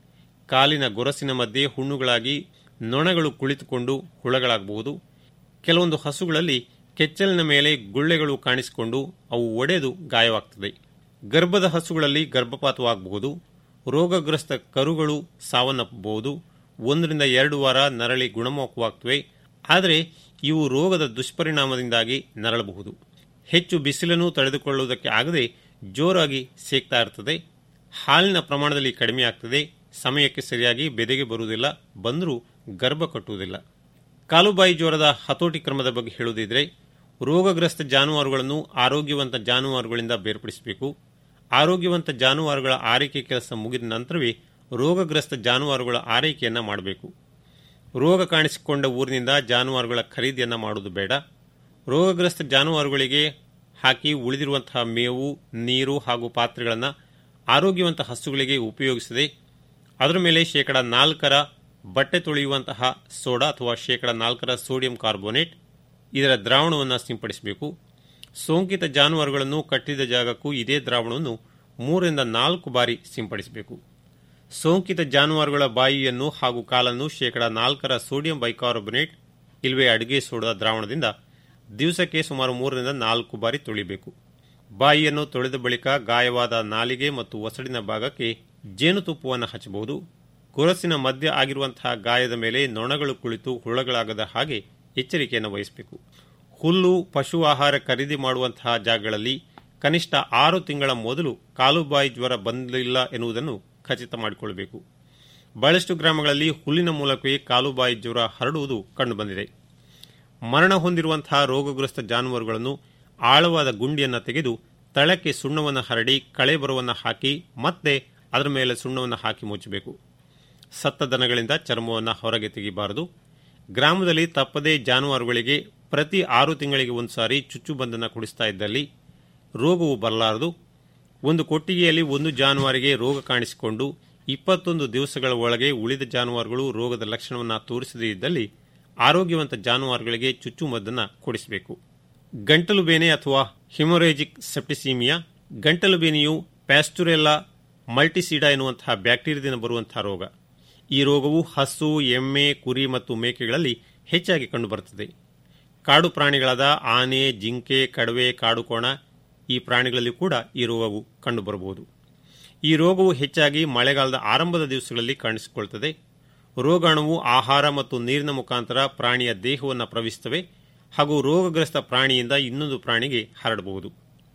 ಕಾಲಿನ ಗೊರಸಿನ ಮಧ್ಯೆ ಹುಣ್ಣುಗಳಾಗಿ ನೊಣಗಳು ಕುಳಿತುಕೊಂಡು ಹುಳಗಳಾಗಬಹುದು ಕೆಲವೊಂದು ಹಸುಗಳಲ್ಲಿ ಕೆಚ್ಚಲಿನ ಮೇಲೆ ಗುಳ್ಳೆಗಳು ಕಾಣಿಸಿಕೊಂಡು ಅವು ಒಡೆದು ಗಾಯವಾಗ್ತದೆ ಗರ್ಭದ ಹಸುಗಳಲ್ಲಿ ಗರ್ಭಪಾತವಾಗಬಹುದು ರೋಗಗ್ರಸ್ತ ಕರುಗಳು ಸಾವನ್ನಪ್ಪಬಹುದು ಒಂದರಿಂದ ಎರಡು ವಾರ ನರಳಿ ಗುಣಮುಖವಾಗ್ತವೆ ಆದರೆ ಇವು ರೋಗದ ದುಷ್ಪರಿಣಾಮದಿಂದಾಗಿ ನರಳಬಹುದು ಹೆಚ್ಚು ಬಿಸಿಲನ್ನು ತಡೆದುಕೊಳ್ಳುವುದಕ್ಕೆ ಆಗದೆ ಜೋರಾಗಿ ಸೇಕ್ತಾ ಇರ್ತದೆ ಹಾಲಿನ ಪ್ರಮಾಣದಲ್ಲಿ ಕಡಿಮೆ ಆಗ್ತದೆ ಸಮಯಕ್ಕೆ ಸರಿಯಾಗಿ ಬೆದೆಗೆ ಬರುವುದಿಲ್ಲ ಬಂದರೂ ಗರ್ಭ ಕಟ್ಟುವುದಿಲ್ಲ ಕಾಲುಬಾಯಿ ಜ್ವರದ ಹತೋಟಿ ಕ್ರಮದ ಬಗ್ಗೆ ಹೇಳುವುದಿದ್ರೆ ರೋಗಗ್ರಸ್ತ ಜಾನುವಾರುಗಳನ್ನು ಆರೋಗ್ಯವಂತ ಜಾನುವಾರುಗಳಿಂದ ಬೇರ್ಪಡಿಸಬೇಕು ಆರೋಗ್ಯವಂತ ಜಾನುವಾರುಗಳ ಆರೈಕೆ ಕೆಲಸ ಮುಗಿದ ನಂತರವೇ ರೋಗಗ್ರಸ್ತ ಜಾನುವಾರುಗಳ ಆರೈಕೆಯನ್ನು ಮಾಡಬೇಕು ರೋಗ ಕಾಣಿಸಿಕೊಂಡ ಊರಿನಿಂದ ಜಾನುವಾರುಗಳ ಖರೀದಿಯನ್ನು ಮಾಡುವುದು ಬೇಡ ರೋಗಗ್ರಸ್ತ ಜಾನುವಾರುಗಳಿಗೆ ಹಾಕಿ ಉಳಿದಿರುವಂತಹ ಮೇವು ನೀರು ಹಾಗೂ ಪಾತ್ರೆಗಳನ್ನು ಆರೋಗ್ಯವಂತ ಹಸುಗಳಿಗೆ ಉಪಯೋಗಿಸದೆ ಅದರ ಮೇಲೆ ಶೇಕಡ ನಾಲ್ಕರ ಬಟ್ಟೆ ತೊಳೆಯುವಂತಹ ಸೋಡಾ ಅಥವಾ ಶೇಕಡ ನಾಲ್ಕರ ಸೋಡಿಯಂ ಕಾರ್ಬೋನೇಟ್ ಇದರ ದ್ರಾವಣವನ್ನು ಸಿಂಪಡಿಸಬೇಕು ಸೋಂಕಿತ ಜಾನುವಾರುಗಳನ್ನು ಕಟ್ಟಿದ ಜಾಗಕ್ಕೂ ಇದೇ ದ್ರಾವಣವನ್ನು ಮೂರರಿಂದ ನಾಲ್ಕು ಬಾರಿ ಸಿಂಪಡಿಸಬೇಕು ಸೋಂಕಿತ ಜಾನುವಾರುಗಳ ಬಾಯಿಯನ್ನು ಹಾಗೂ ಕಾಲನ್ನು ಶೇಕಡ ನಾಲ್ಕರ ಸೋಡಿಯಂ ಬೈಕಾರ್ಬೊನೇಟ್ ಇಲ್ವೇ ಅಡುಗೆ ಸೋಡಾ ದ್ರಾವಣದಿಂದ ದಿವಸಕ್ಕೆ ಸುಮಾರು ಮೂರರಿಂದ ನಾಲ್ಕು ಬಾರಿ ತೊಳಿಬೇಕು ಬಾಯಿಯನ್ನು ತೊಳೆದ ಬಳಿಕ ಗಾಯವಾದ ನಾಲಿಗೆ ಮತ್ತು ಒಸಡಿನ ಭಾಗಕ್ಕೆ ಜೇನುತುಪ್ಪವನ್ನು ಹಚ್ಚಬಹುದು ಗೊರಸಿನ ಮಧ್ಯ ಆಗಿರುವಂತಹ ಗಾಯದ ಮೇಲೆ ನೊಣಗಳು ಕುಳಿತು ಹುಳಗಳಾಗದ ಹಾಗೆ ಎಚ್ಚರಿಕೆಯನ್ನು ವಹಿಸಬೇಕು ಹುಲ್ಲು ಪಶು ಆಹಾರ ಖರೀದಿ ಮಾಡುವಂತಹ ಜಾಗಗಳಲ್ಲಿ ಕನಿಷ್ಠ ಆರು ತಿಂಗಳ ಮೊದಲು ಕಾಲುಬಾಯಿ ಜ್ವರ ಬಂದಿಲ್ಲ ಎನ್ನುವುದನ್ನು ಖಚಿತ ಮಾಡಿಕೊಳ್ಳಬೇಕು ಬಹಳಷ್ಟು ಗ್ರಾಮಗಳಲ್ಲಿ ಹುಲ್ಲಿನ ಮೂಲಕವೇ ಕಾಲುಬಾಯಿ ಜ್ವರ ಹರಡುವುದು ಕಂಡುಬಂದಿದೆ ಮರಣ ಹೊಂದಿರುವಂತಹ ರೋಗಗ್ರಸ್ತ ಜಾನುವಾರುಗಳನ್ನು ಆಳವಾದ ಗುಂಡಿಯನ್ನು ತೆಗೆದು ತಳಕ್ಕೆ ಸುಣ್ಣವನ್ನು ಹರಡಿ ಕಳೆ ಬರುವನ್ನು ಹಾಕಿ ಮತ್ತೆ ಅದರ ಮೇಲೆ ಸುಣ್ಣವನ್ನು ಹಾಕಿ ಮುಚ್ಚಬೇಕು ಸತ್ತ ದನಗಳಿಂದ ಚರ್ಮವನ್ನು ಹೊರಗೆ ತೆಗೆಯಬಾರದು ಗ್ರಾಮದಲ್ಲಿ ತಪ್ಪದೇ ಜಾನುವಾರುಗಳಿಗೆ ಪ್ರತಿ ಆರು ತಿಂಗಳಿಗೆ ಒಂದು ಸಾರಿ ಚುಚ್ಚುಬಂದನ್ನು ಕುಡಿಸ್ತಾ ಇದ್ದಲ್ಲಿ ರೋಗವು ಬರಲಾರದು ಒಂದು ಕೊಟ್ಟಿಗೆಯಲ್ಲಿ ಒಂದು ಜಾನುವಾರಿಗೆ ರೋಗ ಕಾಣಿಸಿಕೊಂಡು ಇಪ್ಪತ್ತೊಂದು ದಿವಸಗಳ ಒಳಗೆ ಉಳಿದ ಜಾನುವಾರುಗಳು ರೋಗದ ಲಕ್ಷಣವನ್ನು ತೋರಿಸದೇ ಇದ್ದಲ್ಲಿ ಆರೋಗ್ಯವಂತ ಜಾನುವಾರುಗಳಿಗೆ ಚುಚ್ಚುಮದ್ದನ್ನು ಕೊಡಿಸಬೇಕು ಗಂಟಲು ಬೇನೆ ಅಥವಾ ಹಿಮೊರೇಜಿಕ್ ಸೆಪ್ಟಿಸೀಮಿಯಾ ಗಂಟಲು ಬೇನೆಯು ಪ್ಯಾಸ್ಟುರೆಲ್ಲಾ ಮಲ್ಟಿಸಿಡಾ ಎನ್ನುವಂತಹ ಬ್ಯಾಕ್ಟೀರಿಯಾದಿಂದ ಬರುವಂತಹ ರೋಗ ಈ ರೋಗವು ಹಸು ಎಮ್ಮೆ ಕುರಿ ಮತ್ತು ಮೇಕೆಗಳಲ್ಲಿ ಹೆಚ್ಚಾಗಿ ಕಂಡುಬರುತ್ತದೆ ಕಾಡು ಪ್ರಾಣಿಗಳಾದ ಆನೆ ಜಿಂಕೆ ಕಡವೆ ಕಾಡುಕೋಣ ಈ ಪ್ರಾಣಿಗಳಲ್ಲಿ ಕೂಡ ಈ ರೋಗವು ಕಂಡುಬರಬಹುದು ಈ ರೋಗವು ಹೆಚ್ಚಾಗಿ ಮಳೆಗಾಲದ ಆರಂಭದ ದಿವಸಗಳಲ್ಲಿ ಕಾಣಿಸಿಕೊಳ್ಳುತ್ತದೆ ರೋಗಾಣುವು ಆಹಾರ ಮತ್ತು ನೀರಿನ ಮುಖಾಂತರ ಪ್ರಾಣಿಯ ದೇಹವನ್ನು ಪ್ರವೇಶಿಸುತ್ತವೆ ಹಾಗೂ ರೋಗಗ್ರಸ್ತ ಪ್ರಾಣಿಯಿಂದ ಇನ್ನೊಂದು ಪ್ರಾಣಿಗೆ ಹರಡಬಹುದು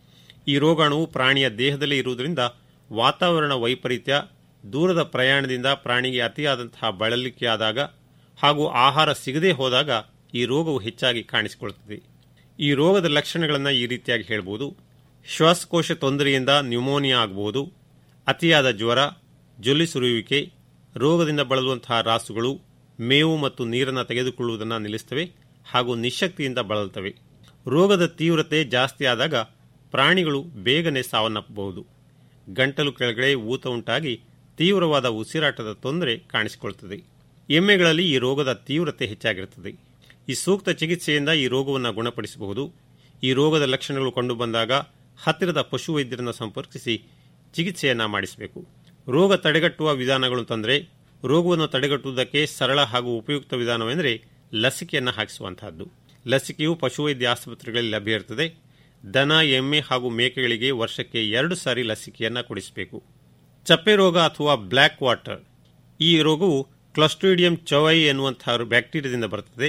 ಈ ರೋಗಾಣುವು ಪ್ರಾಣಿಯ ದೇಹದಲ್ಲಿ ಇರುವುದರಿಂದ ವಾತಾವರಣ ವೈಪರೀತ್ಯ ದೂರದ ಪ್ರಯಾಣದಿಂದ ಪ್ರಾಣಿಗೆ ಅತಿಯಾದಂತಹ ಬಳಲಿಕೆಯಾದಾಗ ಹಾಗೂ ಆಹಾರ ಸಿಗದೇ ಹೋದಾಗ ಈ ರೋಗವು ಹೆಚ್ಚಾಗಿ ಕಾಣಿಸಿಕೊಳ್ಳುತ್ತದೆ ಈ ರೋಗದ ಲಕ್ಷಣಗಳನ್ನು ಈ ರೀತಿಯಾಗಿ ಹೇಳಬಹುದು ಶ್ವಾಸಕೋಶ ತೊಂದರೆಯಿಂದ ನ್ಯೂಮೋನಿಯಾ ಆಗಬಹುದು ಅತಿಯಾದ ಜ್ವರ ಜೊಲ್ಲಿ ಸುರಿಯುವಿಕೆ ರೋಗದಿಂದ ಬಳಲುವಂತಹ ರಾಸುಗಳು ಮೇವು ಮತ್ತು ನೀರನ್ನು ತೆಗೆದುಕೊಳ್ಳುವುದನ್ನು ನಿಲ್ಲಿಸುತ್ತವೆ ಹಾಗೂ ನಿಶಕ್ತಿಯಿಂದ ಬಳಲುತ್ತವೆ ರೋಗದ ತೀವ್ರತೆ ಜಾಸ್ತಿ ಆದಾಗ ಪ್ರಾಣಿಗಳು ಬೇಗನೆ ಸಾವನ್ನಪ್ಪಬಹುದು ಗಂಟಲು ಕೆಳಗಡೆ ಊತ ಉಂಟಾಗಿ ತೀವ್ರವಾದ ಉಸಿರಾಟದ ತೊಂದರೆ ಕಾಣಿಸಿಕೊಳ್ಳುತ್ತದೆ ಎಮ್ಮೆಗಳಲ್ಲಿ ಈ ರೋಗದ ತೀವ್ರತೆ ಹೆಚ್ಚಾಗಿರುತ್ತದೆ ಈ ಸೂಕ್ತ ಚಿಕಿತ್ಸೆಯಿಂದ ಈ ರೋಗವನ್ನು ಗುಣಪಡಿಸಬಹುದು ಈ ರೋಗದ ಲಕ್ಷಣಗಳು ಕಂಡುಬಂದಾಗ ಹತ್ತಿರದ ಪಶುವೈದ್ಯರನ್ನು ಸಂಪರ್ಕಿಸಿ ಚಿಕಿತ್ಸೆಯನ್ನ ಮಾಡಿಸಬೇಕು ರೋಗ ತಡೆಗಟ್ಟುವ ವಿಧಾನಗಳು ತಂದರೆ ರೋಗವನ್ನು ತಡೆಗಟ್ಟುವುದಕ್ಕೆ ಸರಳ ಹಾಗೂ ಉಪಯುಕ್ತ ವಿಧಾನವೆಂದರೆ ಲಸಿಕೆಯನ್ನು ಹಾಕಿಸುವಂತಹದ್ದು ಲಸಿಕೆಯು ಪಶುವೈದ್ಯ ಆಸ್ಪತ್ರೆಗಳಲ್ಲಿ ಲಭ್ಯ ಇರುತ್ತದೆ ದನ ಎಮ್ಮೆ ಹಾಗೂ ಮೇಕೆಗಳಿಗೆ ವರ್ಷಕ್ಕೆ ಎರಡು ಸಾರಿ ಲಸಿಕೆಯನ್ನು ಕೊಡಿಸಬೇಕು ಚಪ್ಪೆ ರೋಗ ಅಥವಾ ಬ್ಲ್ಯಾಕ್ ವಾಟರ್ ಈ ರೋಗವು ಕ್ಲಸ್ಟ್ರಿಡಿಯಂ ಚವೈ ಎನ್ನುವಂತಹ ಬ್ಯಾಕ್ಟೀರಿಯಾದಿಂದ ಬರುತ್ತದೆ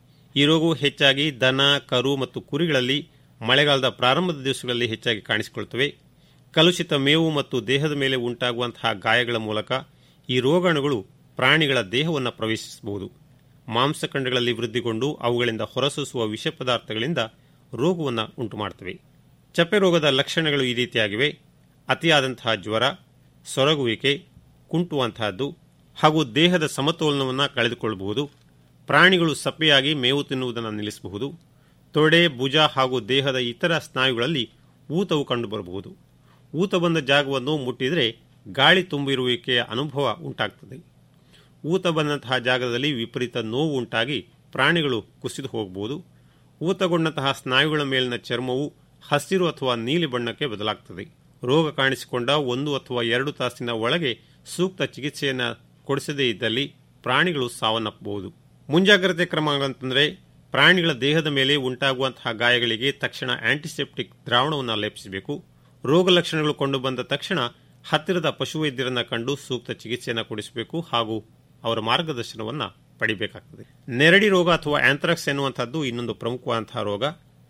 ಈ ರೋಗವು ಹೆಚ್ಚಾಗಿ ದನ ಕರು ಮತ್ತು ಕುರಿಗಳಲ್ಲಿ ಮಳೆಗಾಲದ ಪ್ರಾರಂಭದ ದಿವಸಗಳಲ್ಲಿ ಹೆಚ್ಚಾಗಿ ಕಾಣಿಸಿಕೊಳ್ಳುತ್ತವೆ ಕಲುಷಿತ ಮೇವು ಮತ್ತು ದೇಹದ ಮೇಲೆ ಉಂಟಾಗುವಂತಹ ಗಾಯಗಳ ಮೂಲಕ ಈ ರೋಗಾಣುಗಳು ಪ್ರಾಣಿಗಳ ದೇಹವನ್ನು ಪ್ರವೇಶಿಸಬಹುದು ಮಾಂಸಖಂಡಗಳಲ್ಲಿ ವೃದ್ಧಿಗೊಂಡು ಅವುಗಳಿಂದ ಹೊರಸೂಸುವ ವಿಷ ಪದಾರ್ಥಗಳಿಂದ ರೋಗವನ್ನು ಉಂಟುಮಾಡುತ್ತವೆ ಚಪ್ಪೆ ರೋಗದ ಲಕ್ಷಣಗಳು ಈ ರೀತಿಯಾಗಿವೆ ಅತಿಯಾದಂತಹ ಜ್ವರ ಸೊರಗುವಿಕೆ ಕುಂಟುವಂತಹದ್ದು ಹಾಗೂ ದೇಹದ ಸಮತೋಲನವನ್ನು ಕಳೆದುಕೊಳ್ಳಬಹುದು ಪ್ರಾಣಿಗಳು ಸಪ್ಪೆಯಾಗಿ ಮೇವು ತಿನ್ನುವುದನ್ನು ನಿಲ್ಲಿಸಬಹುದು ತೊಡೆ ಭುಜ ಹಾಗೂ ದೇಹದ ಇತರ ಸ್ನಾಯುಗಳಲ್ಲಿ ಊತವು ಕಂಡುಬರಬಹುದು ಊತ ಬಂದ ಜಾಗವನ್ನು ಮುಟ್ಟಿದರೆ ಗಾಳಿ ತುಂಬಿರುವಿಕೆಯ ಅನುಭವ ಉಂಟಾಗ್ತದೆ ಊತ ಬಂದಂತಹ ಜಾಗದಲ್ಲಿ ವಿಪರೀತ ನೋವು ಉಂಟಾಗಿ ಪ್ರಾಣಿಗಳು ಕುಸಿದು ಹೋಗಬಹುದು ಊತಗೊಂಡಂತಹ ಸ್ನಾಯುಗಳ ಮೇಲಿನ ಚರ್ಮವು ಹಸಿರು ಅಥವಾ ನೀಲಿ ಬಣ್ಣಕ್ಕೆ ಬದಲಾಗ್ತದೆ ರೋಗ ಕಾಣಿಸಿಕೊಂಡ ಒಂದು ಅಥವಾ ಎರಡು ತಾಸಿನ ಒಳಗೆ ಸೂಕ್ತ ಚಿಕಿತ್ಸೆಯನ್ನು ಕೊಡಿಸದೇ ಇದ್ದಲ್ಲಿ ಪ್ರಾಣಿಗಳು ಸಾವನ್ನಪ್ಪಬಹುದು ಮುಂಜಾಗ್ರತೆ ಕ್ರಮಗಳಂತಂದರೆ ಪ್ರಾಣಿಗಳ ದೇಹದ ಮೇಲೆ ಉಂಟಾಗುವಂತಹ ಗಾಯಗಳಿಗೆ ತಕ್ಷಣ ಆಂಟಿಸೆಪ್ಟಿಕ್ ದ್ರಾವಣವನ್ನು ಲೇಪಿಸಬೇಕು ರೋಗ ಲಕ್ಷಣಗಳು ಕಂಡುಬಂದ ತಕ್ಷಣ ಹತ್ತಿರದ ಪಶುವೈದ್ಯರನ್ನ ಕಂಡು ಸೂಕ್ತ ಚಿಕಿತ್ಸೆಯನ್ನು ಕೊಡಿಸಬೇಕು ಹಾಗೂ ಅವರ ಮಾರ್ಗದರ್ಶನವನ್ನು ಪಡಿಬೇಕಾಗ್ತದೆ ನೆರಡಿ ರೋಗ ಅಥವಾ ಆಂಥ್ರಾಕ್ಸ್ ಎನ್ನುವಂತಹದ್ದು ಇನ್ನೊಂದು ಪ್ರಮುಖವಾದಂತಹ ರೋಗ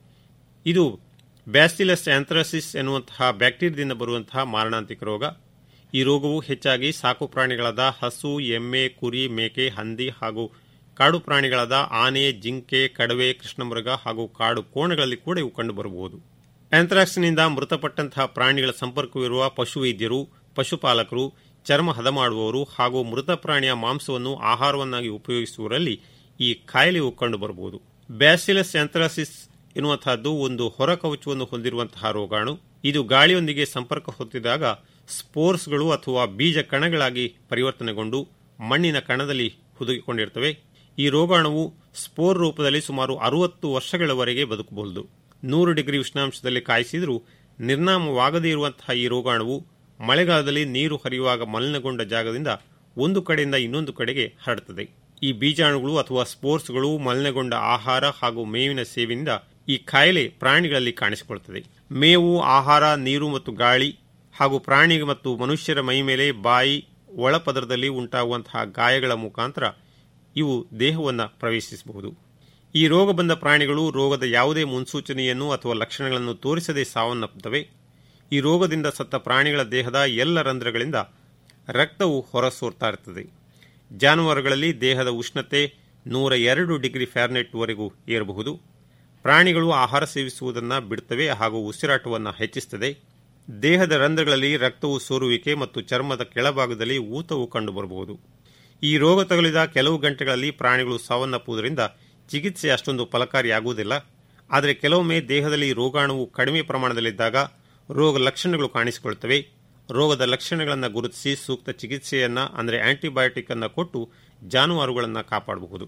ಇದು ಬ್ಯಾಸಿಲಸ್ ಆಂಥ್ರಾಸಿಸ್ ಎನ್ನುವಂತಹ ಬ್ಯಾಕ್ಟೀರಿಯಾದಿಂದ ಬರುವಂತಹ ಮಾರಣಾಂತಿಕ ರೋಗ ಈ ರೋಗವು ಹೆಚ್ಚಾಗಿ ಸಾಕು ಪ್ರಾಣಿಗಳಾದ ಹಸು ಎಮ್ಮೆ ಕುರಿ ಮೇಕೆ ಹಂದಿ ಹಾಗೂ ಕಾಡು ಪ್ರಾಣಿಗಳಾದ ಆನೆ ಜಿಂಕೆ ಕಡವೆ ಕೃಷ್ಣಮೃಗ ಹಾಗೂ ಕಾಡು ಕೋಣಗಳಲ್ಲಿ ಕೂಡ ಇವು ಕಂಡುಬರಬಹುದು ಆಂಥ್ರಾಕ್ಸ್ನಿಂದ ಮೃತಪಟ್ಟಂತಹ ಪ್ರಾಣಿಗಳ ಸಂಪರ್ಕವಿರುವ ಪಶುವೈದ್ಯರು ಪಶುಪಾಲಕರು ಚರ್ಮ ಹದ ಮಾಡುವವರು ಹಾಗೂ ಮೃತ ಪ್ರಾಣಿಯ ಮಾಂಸವನ್ನು ಆಹಾರವನ್ನಾಗಿ ಉಪಯೋಗಿಸುವವರಲ್ಲಿ ಈ ಕಾಯಿಲೆಯು ಕಂಡುಬರಬಹುದು ಬ್ಯಾಸಿಲಸ್ ಆಂಥ್ರಾಸಿಸ್ ಎನ್ನುವಂತಹದ್ದು ಒಂದು ಹೊರ ಕವಚವನ್ನು ಹೊಂದಿರುವಂತಹ ರೋಗಾಣು ಇದು ಗಾಳಿಯೊಂದಿಗೆ ಸಂಪರ್ಕ ಹೊಂದಿದಾಗ ಸ್ಪೋರ್ಸ್ಗಳು ಅಥವಾ ಬೀಜ ಕಣಗಳಾಗಿ ಪರಿವರ್ತನೆಗೊಂಡು ಮಣ್ಣಿನ ಕಣದಲ್ಲಿ ಹುದುಗಿಕೊಂಡಿರ್ತವೆ ಈ ರೋಗಾಣುವು ಸ್ಪೋರ್ ರೂಪದಲ್ಲಿ ಸುಮಾರು ಅರುವತ್ತು ವರ್ಷಗಳವರೆಗೆ ಬದುಕಬಹುದು ನೂರು ಡಿಗ್ರಿ ಉಷ್ಣಾಂಶದಲ್ಲಿ ಕಾಯಿಸಿದರೂ ನಿರ್ನಾಮವಾಗದೇ ಇರುವಂತಹ ಈ ರೋಗಾಣುವು ಮಳೆಗಾಲದಲ್ಲಿ ನೀರು ಹರಿಯುವಾಗ ಮಲಿನಗೊಂಡ ಜಾಗದಿಂದ ಒಂದು ಕಡೆಯಿಂದ ಇನ್ನೊಂದು ಕಡೆಗೆ ಹರಡುತ್ತದೆ ಈ ಬೀಜಾಣುಗಳು ಅಥವಾ ಸ್ಪೋರ್ಸ್ಗಳು ಮಲಿನಗೊಂಡ ಆಹಾರ ಹಾಗೂ ಮೇವಿನ ಸೇವೆಯಿಂದ ಈ ಕಾಯಿಲೆ ಪ್ರಾಣಿಗಳಲ್ಲಿ ಕಾಣಿಸಿಕೊಳ್ಳುತ್ತದೆ ಮೇವು ಆಹಾರ ನೀರು ಮತ್ತು ಗಾಳಿ ಹಾಗೂ ಪ್ರಾಣಿ ಮತ್ತು ಮನುಷ್ಯರ ಮೈ ಮೇಲೆ ಬಾಯಿ ಒಳಪದರದಲ್ಲಿ ಉಂಟಾಗುವಂತಹ ಗಾಯಗಳ ಮುಖಾಂತರ ಇವು ದೇಹವನ್ನು ಪ್ರವೇಶಿಸಬಹುದು ಈ ರೋಗ ಬಂದ ಪ್ರಾಣಿಗಳು ರೋಗದ ಯಾವುದೇ ಮುನ್ಸೂಚನೆಯನ್ನು ಅಥವಾ ಲಕ್ಷಣಗಳನ್ನು ತೋರಿಸದೆ ಸಾವನ್ನಪ್ಪುತ್ತವೆ ಈ ರೋಗದಿಂದ ಸತ್ತ ಪ್ರಾಣಿಗಳ ದೇಹದ ಎಲ್ಲ ರಂಧ್ರಗಳಿಂದ ರಕ್ತವು ಹೊರಸೋರ್ತಾ ಇರುತ್ತದೆ ಜಾನುವಾರುಗಳಲ್ಲಿ ದೇಹದ ಉಷ್ಣತೆ ನೂರ ಎರಡು ಡಿಗ್ರಿ ಫ್ಯಾರ್ನೆಟ್ವರೆಗೂ ಏರಬಹುದು ಪ್ರಾಣಿಗಳು ಆಹಾರ ಸೇವಿಸುವುದನ್ನು ಬಿಡುತ್ತವೆ ಹಾಗೂ ಉಸಿರಾಟವನ್ನು ಹೆಚ್ಚಿಸುತ್ತದೆ ದೇಹದ ರಂಧ್ರಗಳಲ್ಲಿ ರಕ್ತವು ಸೋರುವಿಕೆ ಮತ್ತು ಚರ್ಮದ ಕೆಳಭಾಗದಲ್ಲಿ ಊತವು ಕಂಡುಬರಬಹುದು ಈ ರೋಗ ತಗುಲಿದ ಕೆಲವು ಗಂಟೆಗಳಲ್ಲಿ ಪ್ರಾಣಿಗಳು ಸಾವನ್ನಪ್ಪುವುದರಿಂದ ಚಿಕಿತ್ಸೆ ಅಷ್ಟೊಂದು ಫಲಕಾರಿಯಾಗುವುದಿಲ್ಲ ಆದರೆ ಕೆಲವೊಮ್ಮೆ ದೇಹದಲ್ಲಿ ರೋಗಾಣುವು ಕಡಿಮೆ ಪ್ರಮಾಣದಲ್ಲಿದ್ದಾಗ ರೋಗ ಲಕ್ಷಣಗಳು ಕಾಣಿಸಿಕೊಳ್ಳುತ್ತವೆ ರೋಗದ ಲಕ್ಷಣಗಳನ್ನು ಗುರುತಿಸಿ ಸೂಕ್ತ ಚಿಕಿತ್ಸೆಯನ್ನ ಅಂದರೆ ಆಂಟಿಬಯೋಟಿಕ್ ಅನ್ನು ಕೊಟ್ಟು ಜಾನುವಾರುಗಳನ್ನು ಕಾಪಾಡಬಹುದು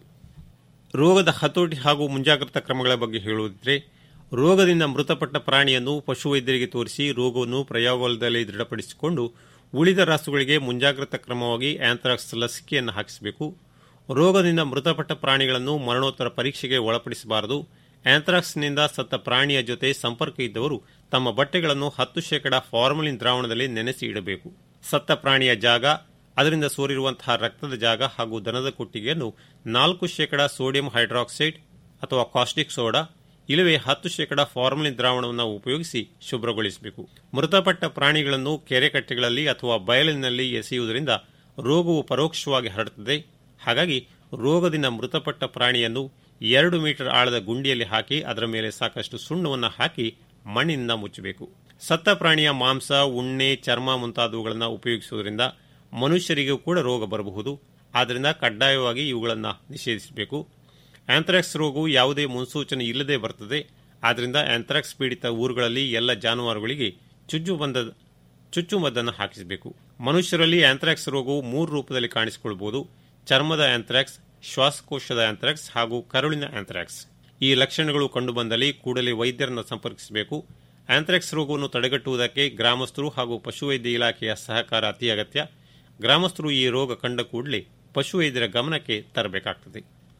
ರೋಗದ ಹತೋಟಿ ಹಾಗೂ ಮುಂಜಾಗ್ರತಾ ಕ್ರಮಗಳ ಬಗ್ಗೆ ಹೇಳುವುದಿದ್ರೆ ರೋಗದಿಂದ ಮೃತಪಟ್ಟ ಪ್ರಾಣಿಯನ್ನು ಪಶುವೈದ್ಯರಿಗೆ ತೋರಿಸಿ ರೋಗವನ್ನು ಪ್ರಯೋಗಾಲಯದಲ್ಲಿ ದೃಢಪಡಿಸಿಕೊಂಡು ಉಳಿದ ರಾಸುಗಳಿಗೆ ಮುಂಜಾಗ್ರತಾ ಕ್ರಮವಾಗಿ ಆಂಥ್ರಾಕ್ಸ್ ಲಸಿಕೆಯನ್ನು ಹಾಕಿಸಬೇಕು ರೋಗದಿಂದ ಮೃತಪಟ್ಟ ಪ್ರಾಣಿಗಳನ್ನು ಮರಣೋತ್ತರ ಪರೀಕ್ಷೆಗೆ ಒಳಪಡಿಸಬಾರದು ಆಂಥ್ರಾಕ್ಸ್ನಿಂದ ಸತ್ತ ಪ್ರಾಣಿಯ ಜೊತೆ ಸಂಪರ್ಕ ಇದ್ದವರು ತಮ್ಮ ಬಟ್ಟೆಗಳನ್ನು ಹತ್ತು ಶೇಕಡ ಫಾರ್ಮಲಿನ್ ದ್ರಾವಣದಲ್ಲಿ ನೆನೆಸಿ ಇಡಬೇಕು ಸತ್ತ ಪ್ರಾಣಿಯ ಜಾಗ ಅದರಿಂದ ಸೋರಿರುವಂತಹ ರಕ್ತದ ಜಾಗ ಹಾಗೂ ದನದ ಕೊಟ್ಟಿಗೆಯನ್ನು ನಾಲ್ಕು ಶೇಕಡ ಸೋಡಿಯಂ ಹೈಡ್ರಾಕ್ಸೈಡ್ ಅಥವಾ ಕಾಸ್ಟಿಕ್ ಸೋಡಾ ಇಲ್ಲವೇ ಹತ್ತು ಶೇಕಡ ಫಾರ್ಮಲಿನ್ ದ್ರಾವಣವನ್ನು ಉಪಯೋಗಿಸಿ ಶುಭ್ರಗೊಳಿಸಬೇಕು ಮೃತಪಟ್ಟ ಪ್ರಾಣಿಗಳನ್ನು ಕೆರೆಕಟ್ಟೆಗಳಲ್ಲಿ ಅಥವಾ ಬಯಲಿನಲ್ಲಿ ಎಸೆಯುವುದರಿಂದ ರೋಗವು ಪರೋಕ್ಷವಾಗಿ ಹರಡುತ್ತದೆ ಹಾಗಾಗಿ ರೋಗದಿಂದ ಮೃತಪಟ್ಟ ಪ್ರಾಣಿಯನ್ನು ಎರಡು ಮೀಟರ್ ಆಳದ ಗುಂಡಿಯಲ್ಲಿ ಹಾಕಿ ಅದರ ಮೇಲೆ ಸಾಕಷ್ಟು ಸುಣ್ಣವನ್ನು ಹಾಕಿ ಮಣ್ಣಿನಿಂದ ಮುಚ್ಚಬೇಕು ಸತ್ತ ಪ್ರಾಣಿಯ ಮಾಂಸ ಉಣ್ಣೆ ಚರ್ಮ ಮುಂತಾದವುಗಳನ್ನು ಉಪಯೋಗಿಸುವುದರಿಂದ ಮನುಷ್ಯರಿಗೂ ಕೂಡ ರೋಗ ಬರಬಹುದು ಆದ್ದರಿಂದ ಕಡ್ಡಾಯವಾಗಿ ಇವುಗಳನ್ನು ನಿಷೇಧಿಸಬೇಕು ಆಂಥ್ರಾಕ್ಸ್ ರೋಗವು ಯಾವುದೇ ಮುನ್ಸೂಚನೆ ಇಲ್ಲದೆ ಬರುತ್ತದೆ ಆದ್ದರಿಂದ ಆಂಥ್ರಾಕ್ಸ್ ಪೀಡಿತ ಊರುಗಳಲ್ಲಿ ಎಲ್ಲ ಜಾನುವಾರುಗಳಿಗೆ ಚುಚ್ಚು ಬಂದ ಚುಚ್ಚುಮದ್ದನ್ನು ಹಾಕಿಸಬೇಕು ಮನುಷ್ಯರಲ್ಲಿ ಆಂಥ್ರಾಕ್ಸ್ ರೋಗವು ಮೂರು ರೂಪದಲ್ಲಿ ಕಾಣಿಸಿಕೊಳ್ಳಬಹುದು ಚರ್ಮದ ಆಂಥ್ರಾಕ್ಸ್ ಶ್ವಾಸಕೋಶದ ಆಂಥ್ರಾಕ್ಸ್ ಹಾಗೂ ಕರುಳಿನ ಆಂಥ್ರಾಕ್ಸ್ ಈ ಲಕ್ಷಣಗಳು ಕಂಡುಬಂದಲ್ಲಿ ಕೂಡಲೇ ವೈದ್ಯರನ್ನು ಸಂಪರ್ಕಿಸಬೇಕು ಆಂಥ್ರಾಕ್ಸ್ ರೋಗವನ್ನು ತಡೆಗಟ್ಟುವುದಕ್ಕೆ ಗ್ರಾಮಸ್ಥರು ಹಾಗೂ ಪಶುವೈದ್ಯ ಇಲಾಖೆಯ ಸಹಕಾರ ಅತಿ ಅಗತ್ಯ ಗ್ರಾಮಸ್ಥರು ಈ ರೋಗ ಕಂಡ ಕೂಡಲೇ ಪಶುವೈದ್ಯರ ಗಮನಕ್ಕೆ ತರಬೇಕಾಗುತ್ತದೆ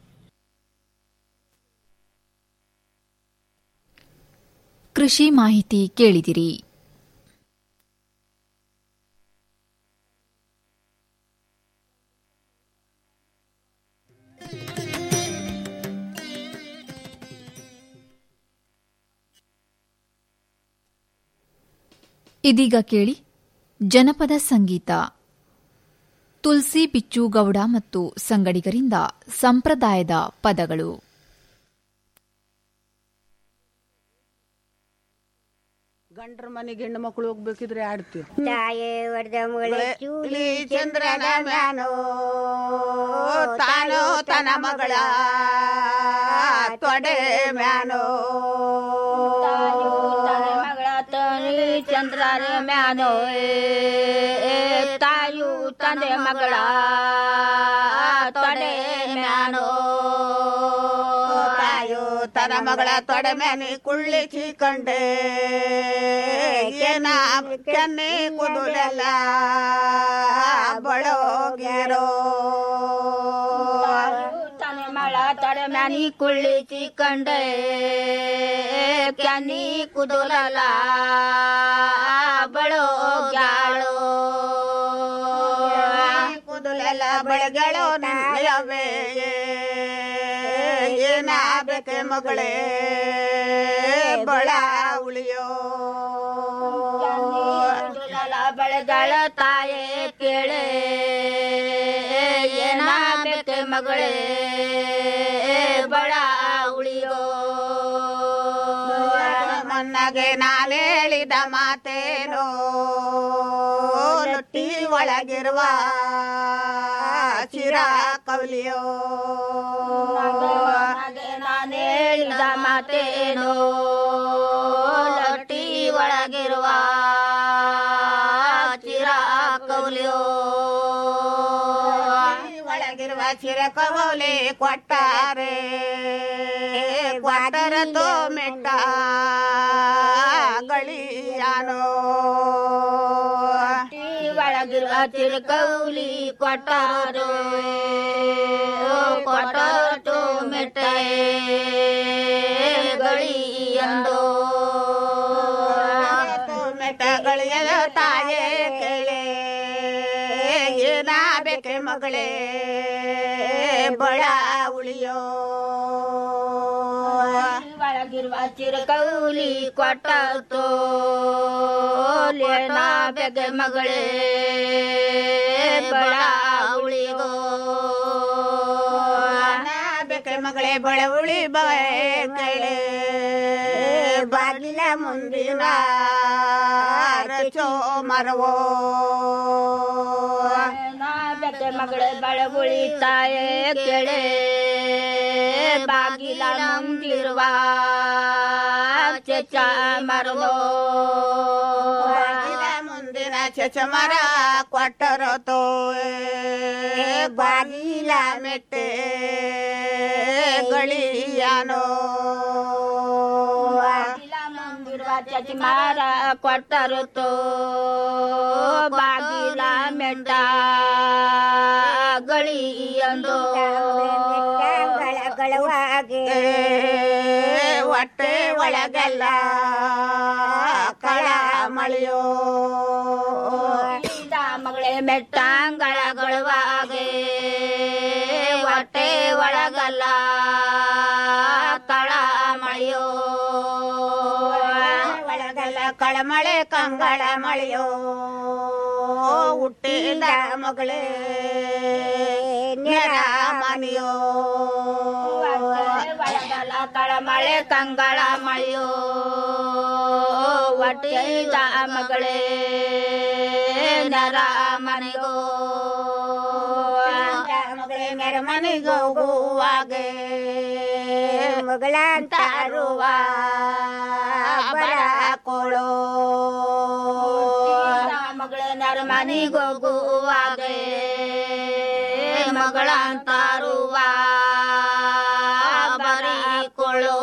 ಕೃಷಿ ಮಾಹಿತಿ ಕೇಳಿದಿರಿ ಇದೀಗ ಕೇಳಿ ಜನಪದ ಸಂಗೀತ ತುಲ್ಸಿ ಬಿಚ್ಚುಗೌಡ ಮತ್ತು ಸಂಗಡಿಗರಿಂದ ಸಂಪ್ರದಾಯದ ಪದಗಳು ಗಂಡ್ರ ಮನೆಗೆ ಹೆಣ್ಣು ಮಕ್ಕಳು ಹೋಗ್ಬೇಕಿದ್ರೆ ಆಡ್ತೀವಿ ತಾಯೇ ಒಡೆದ ಮಗಳೇ ಚೂಲಿ ಚಂದ್ರನ ಮ್ಯಾನೋ ತಾನೋ ತನ ಮಗಳ ತೊಡೆ ಮ್ಯಾನೋ ಮಗಳ ತನಿ ಚಂದ್ರನ ಮ್ಯಾನೋ ತಾಯು ತಂದೆ ಮಗಳ ತೊಡೆ ಮ್ಯಾನೋ ತಾಯು ತನ ಮಗಳ ತೊಡೆ ಮ್ಯಾನಿ ಕುಳ್ಳಿ ಚೀಕಂಡೆ ಏನ ಕೆನ್ನೆ ಕುದುಲೆಲ್ಲ ಬಳೋಗ್ಯಾರೋ ತನೆ ಮಳ ತೊಡೆ ಮ್ಯಾನಿ ಕುಳ್ಳಿ ಚಿಕ್ಕಂಡೆ ಕ್ಯಾನಿ ಕುದುಲಲ ಬಳೋ ಗ್ಯಾಳೋ ಕುದುಲೆಲ್ಲ ಬಳಗಳು ನನ್ನಯವೇ ಏನಾಗಬೇಕೆ ಮಗಳೇ ಬಳ ಉಳಿಯೋ ಬೆಳೆಗಳ ತಾಯೇ ಕೇಳೆ ಏನಾಗಬೇಕೆ ಮಗಳೇ ಬಳ ಉಳಿಯೋ ಮೊನ್ನಗೆ ನಾನು ಹೇಳಿದ ಮಾತೇನೋ ಲೊಟ್ಟಿ ಒಳಗಿರುವ ಚಿರ ಕವಲಿಯೋ ನಾನು ಹೇಳಿದ ಮಾತೇನೋ ಲೊಟ್ಟಿ ಒಳಗಿರುವ ಚಿರ ಕೌಲಿಯೋ ಒಳಗಿರುವ ಚಿರ ಕವಲೆ ಕೊಟ್ಟಾರೆ ಕ್ವಾಟರ ತೋ ಮೆಟ್ಟ ಗಳಿಯಾನೋ ಒಳಗಿರುವ ಚಿರಕೌಲಿ ಕೊಟ್ಟಾರೋ ಕೊಟ್ಟರು ಮೆಟ್ಟೆ ಗಳಿಯಂದೋ ಮೆಟ್ಟಗಳಿಯದ ತಾಯೇ ಕೇಳೆ ಏನಾಗಬೇಕೆ ಮಗಳೇ ಬಳ ಉಳಿಯೋ ಒಳಗಿರುವ ಚಿರಕೌಲಿ ಕೊಟ್ಟತೋ ಲೇನ ಬೆಗೆ ಮಗಳೇ ಬಳ ಉಳಿಗೋ ಬೇಕೆ ಮಗಳೇ ಬಳ ಉಳಿ ಬೇಕಳೆ ಬಾಗಿಲ ಮುಂದಿನ ರಚೋ ಮರವೋ ಬೆಗೆ ಮಗಳೇ ಬಳ ಉಳಿತಾಯೇ ಕೆಳೆ ಬಾಗಿಲ ಮುಂದಿರುವ ಚೆಚ್ಚ ಮರವೋ ಬಾಗಿಲ ಮುಂದಿನ ಚಚ ಮರ ಕೊಟ್ಟರತೋ ಬಾಗಿಲ ಮೆಟ್ಟೆ ಗಳಿಯಾನೋ ಬಾಗಿಲ ಮುಂದಿರುವ ಚಚ ಮರ ಕೊಟ್ಟರುತ್ತೋ ಬಾಗಿಲ ಮೆಟ್ಟ ಗಳಿಯಂದೋ ಗಳಗಳವಾಗಿ ಹೊಟ್ಟೆ ಒಳಗೆಲ್ಲ ಕಳ ಮಳೆಯೋ ಮಗಳೇ ಮೆಟ್ಟಂಗಳಗಳವಾಗೆ ಹೊಟ್ಟೆ ಒಳಗಲ್ಲ ತಳ ಮಳೆಯೋ ಒಳಗೆಲ್ಲ ಕಳಮಳೆ ಕಂಗಳ ಮಳೆಯೋ ಹುಟ್ಟಿದ ಮಗಳೇ ನೆರ ಮನೆಯೋ ಒಳಗಲ್ಲ ತಳ ಮಳೆ ಕಂಗಳ ಮಳೆಯೋ ಹೊಟ್ಟೆದ ಮಗಳೇ ನರ ಮನೆಗೋ ಮಗಳೇ ನೆರ ಮನೆಗೆ ಹೋಗುವಾಗೆ ಮಗಳಂತಾರುವ ಬರ ಕೊಳೋ ಮಗಳೇ ನರ ಮನೆಗೋಗುವಾಗೆ ಮಗಳಂತಾರುವ ಬರೀಕೊಳ್ಳೋ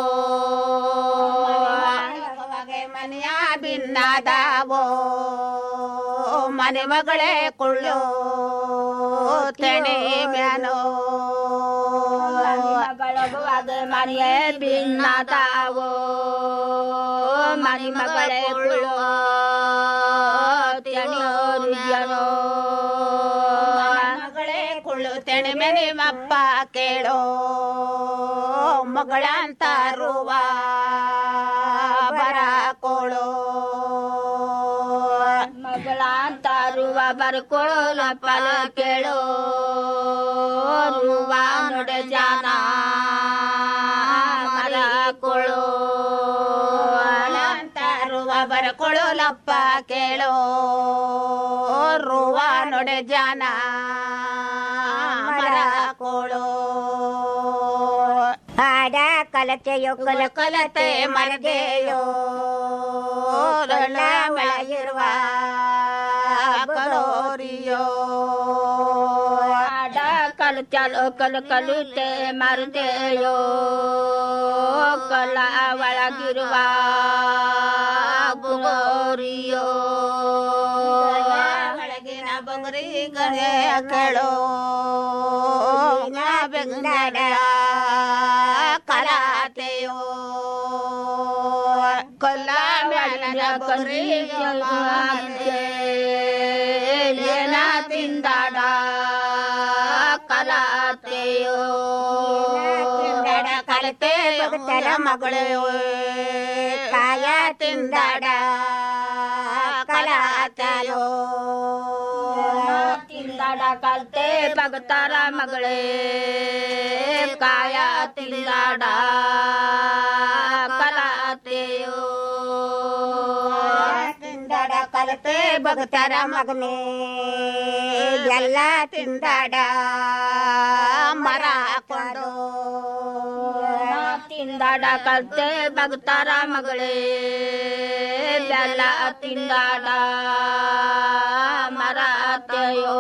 ಮನೆಯ ಭಿನ್ನದಾವೋ ಮನೆ ಮಗಳೇ ಕೊಳ್ಳೋ ತೆಣೆ ಮ್ಯಾನೋ ಮಗಳಗುವಾಗ ಮನೆಯ ಭಿನ್ನತಾವೋ ಮನೆ ಮಗಳೇ ಕೊಳ್ಳೋ ತೆಣಿಯೋರು ಮಗಳೇ ಕೊಳ್ಳು ತೆಣೆ ಮೆನೆ ಮಪ್ಪ ಕೇಳೋ ಮಗಳಂತಾರುವ ಬರ ಕೊಳೋ ಮಗಳಂತಾರುವ ಬರ್ಕೊಳ್ಳೋಲ ಫಲ ಕೇಳೋ ರುವ ನೋಡೆ ಜಾನ ಮರ ಕೊಳೋ ಅಂತಾರುವ ಬರ ಕೊಳೋ ಕೇಳೋ ರುವ ನೊಡೆ ಜಾನ ಮರ ಕೋಳೋ ಹಾಡ ಕಲತೆಯೋ ಕಲ ಕಲತೆ ಮರದೆಯೋ ಇರುವ ಕಲೋರಿಯೋ ಹಾಡ ಕಲತಲೋ ಕಲ ಕಲಿತೆ ಮರದೆಯೋ ಕಲ ಒಳಗಿರುವ ಗುಗೋರಿಯೋ ಒಳಗಿನ ಬೊಗರಿ ಗಣೆ ಕೇಳೋ ಬೆಂಗಡ ಕಲಾತೆಯೋ ಕೊಲ್ಲ ಮೇಲಿನ ಬೊಗರಿ ಏನ ತಿಂದಾಡ ಕಲಾತೆಯೋ ತಿಂದಾಡ ಕಲತೆ ಬಗುತ್ತರ ಮಗಳು ಕಾಯ ತಿಂದಾಡ ಕಲಾತೆಯೋ ತಿಂದಾಡ ಕಲ್ತೆ ಬಗತಾರ ಮಗಳೇ ಕಾಯ ತಿಂದಾಡ ಕಲಾತೆಯೋ ತಿಂದಾಡ ಕಲತೆ ಬಗುತ್ತರ ಮಗನೇ ಎಲ್ಲ ತಿಂದಾಡ ಮರ ಹಾಕೊಂಡು ತಿಂದಾಡ ಕಲ್ತೆ ಬಗತಾರ ಮಗಳೇ ಬೆಲ್ಲ ತಿಂದಾಡ ಮರ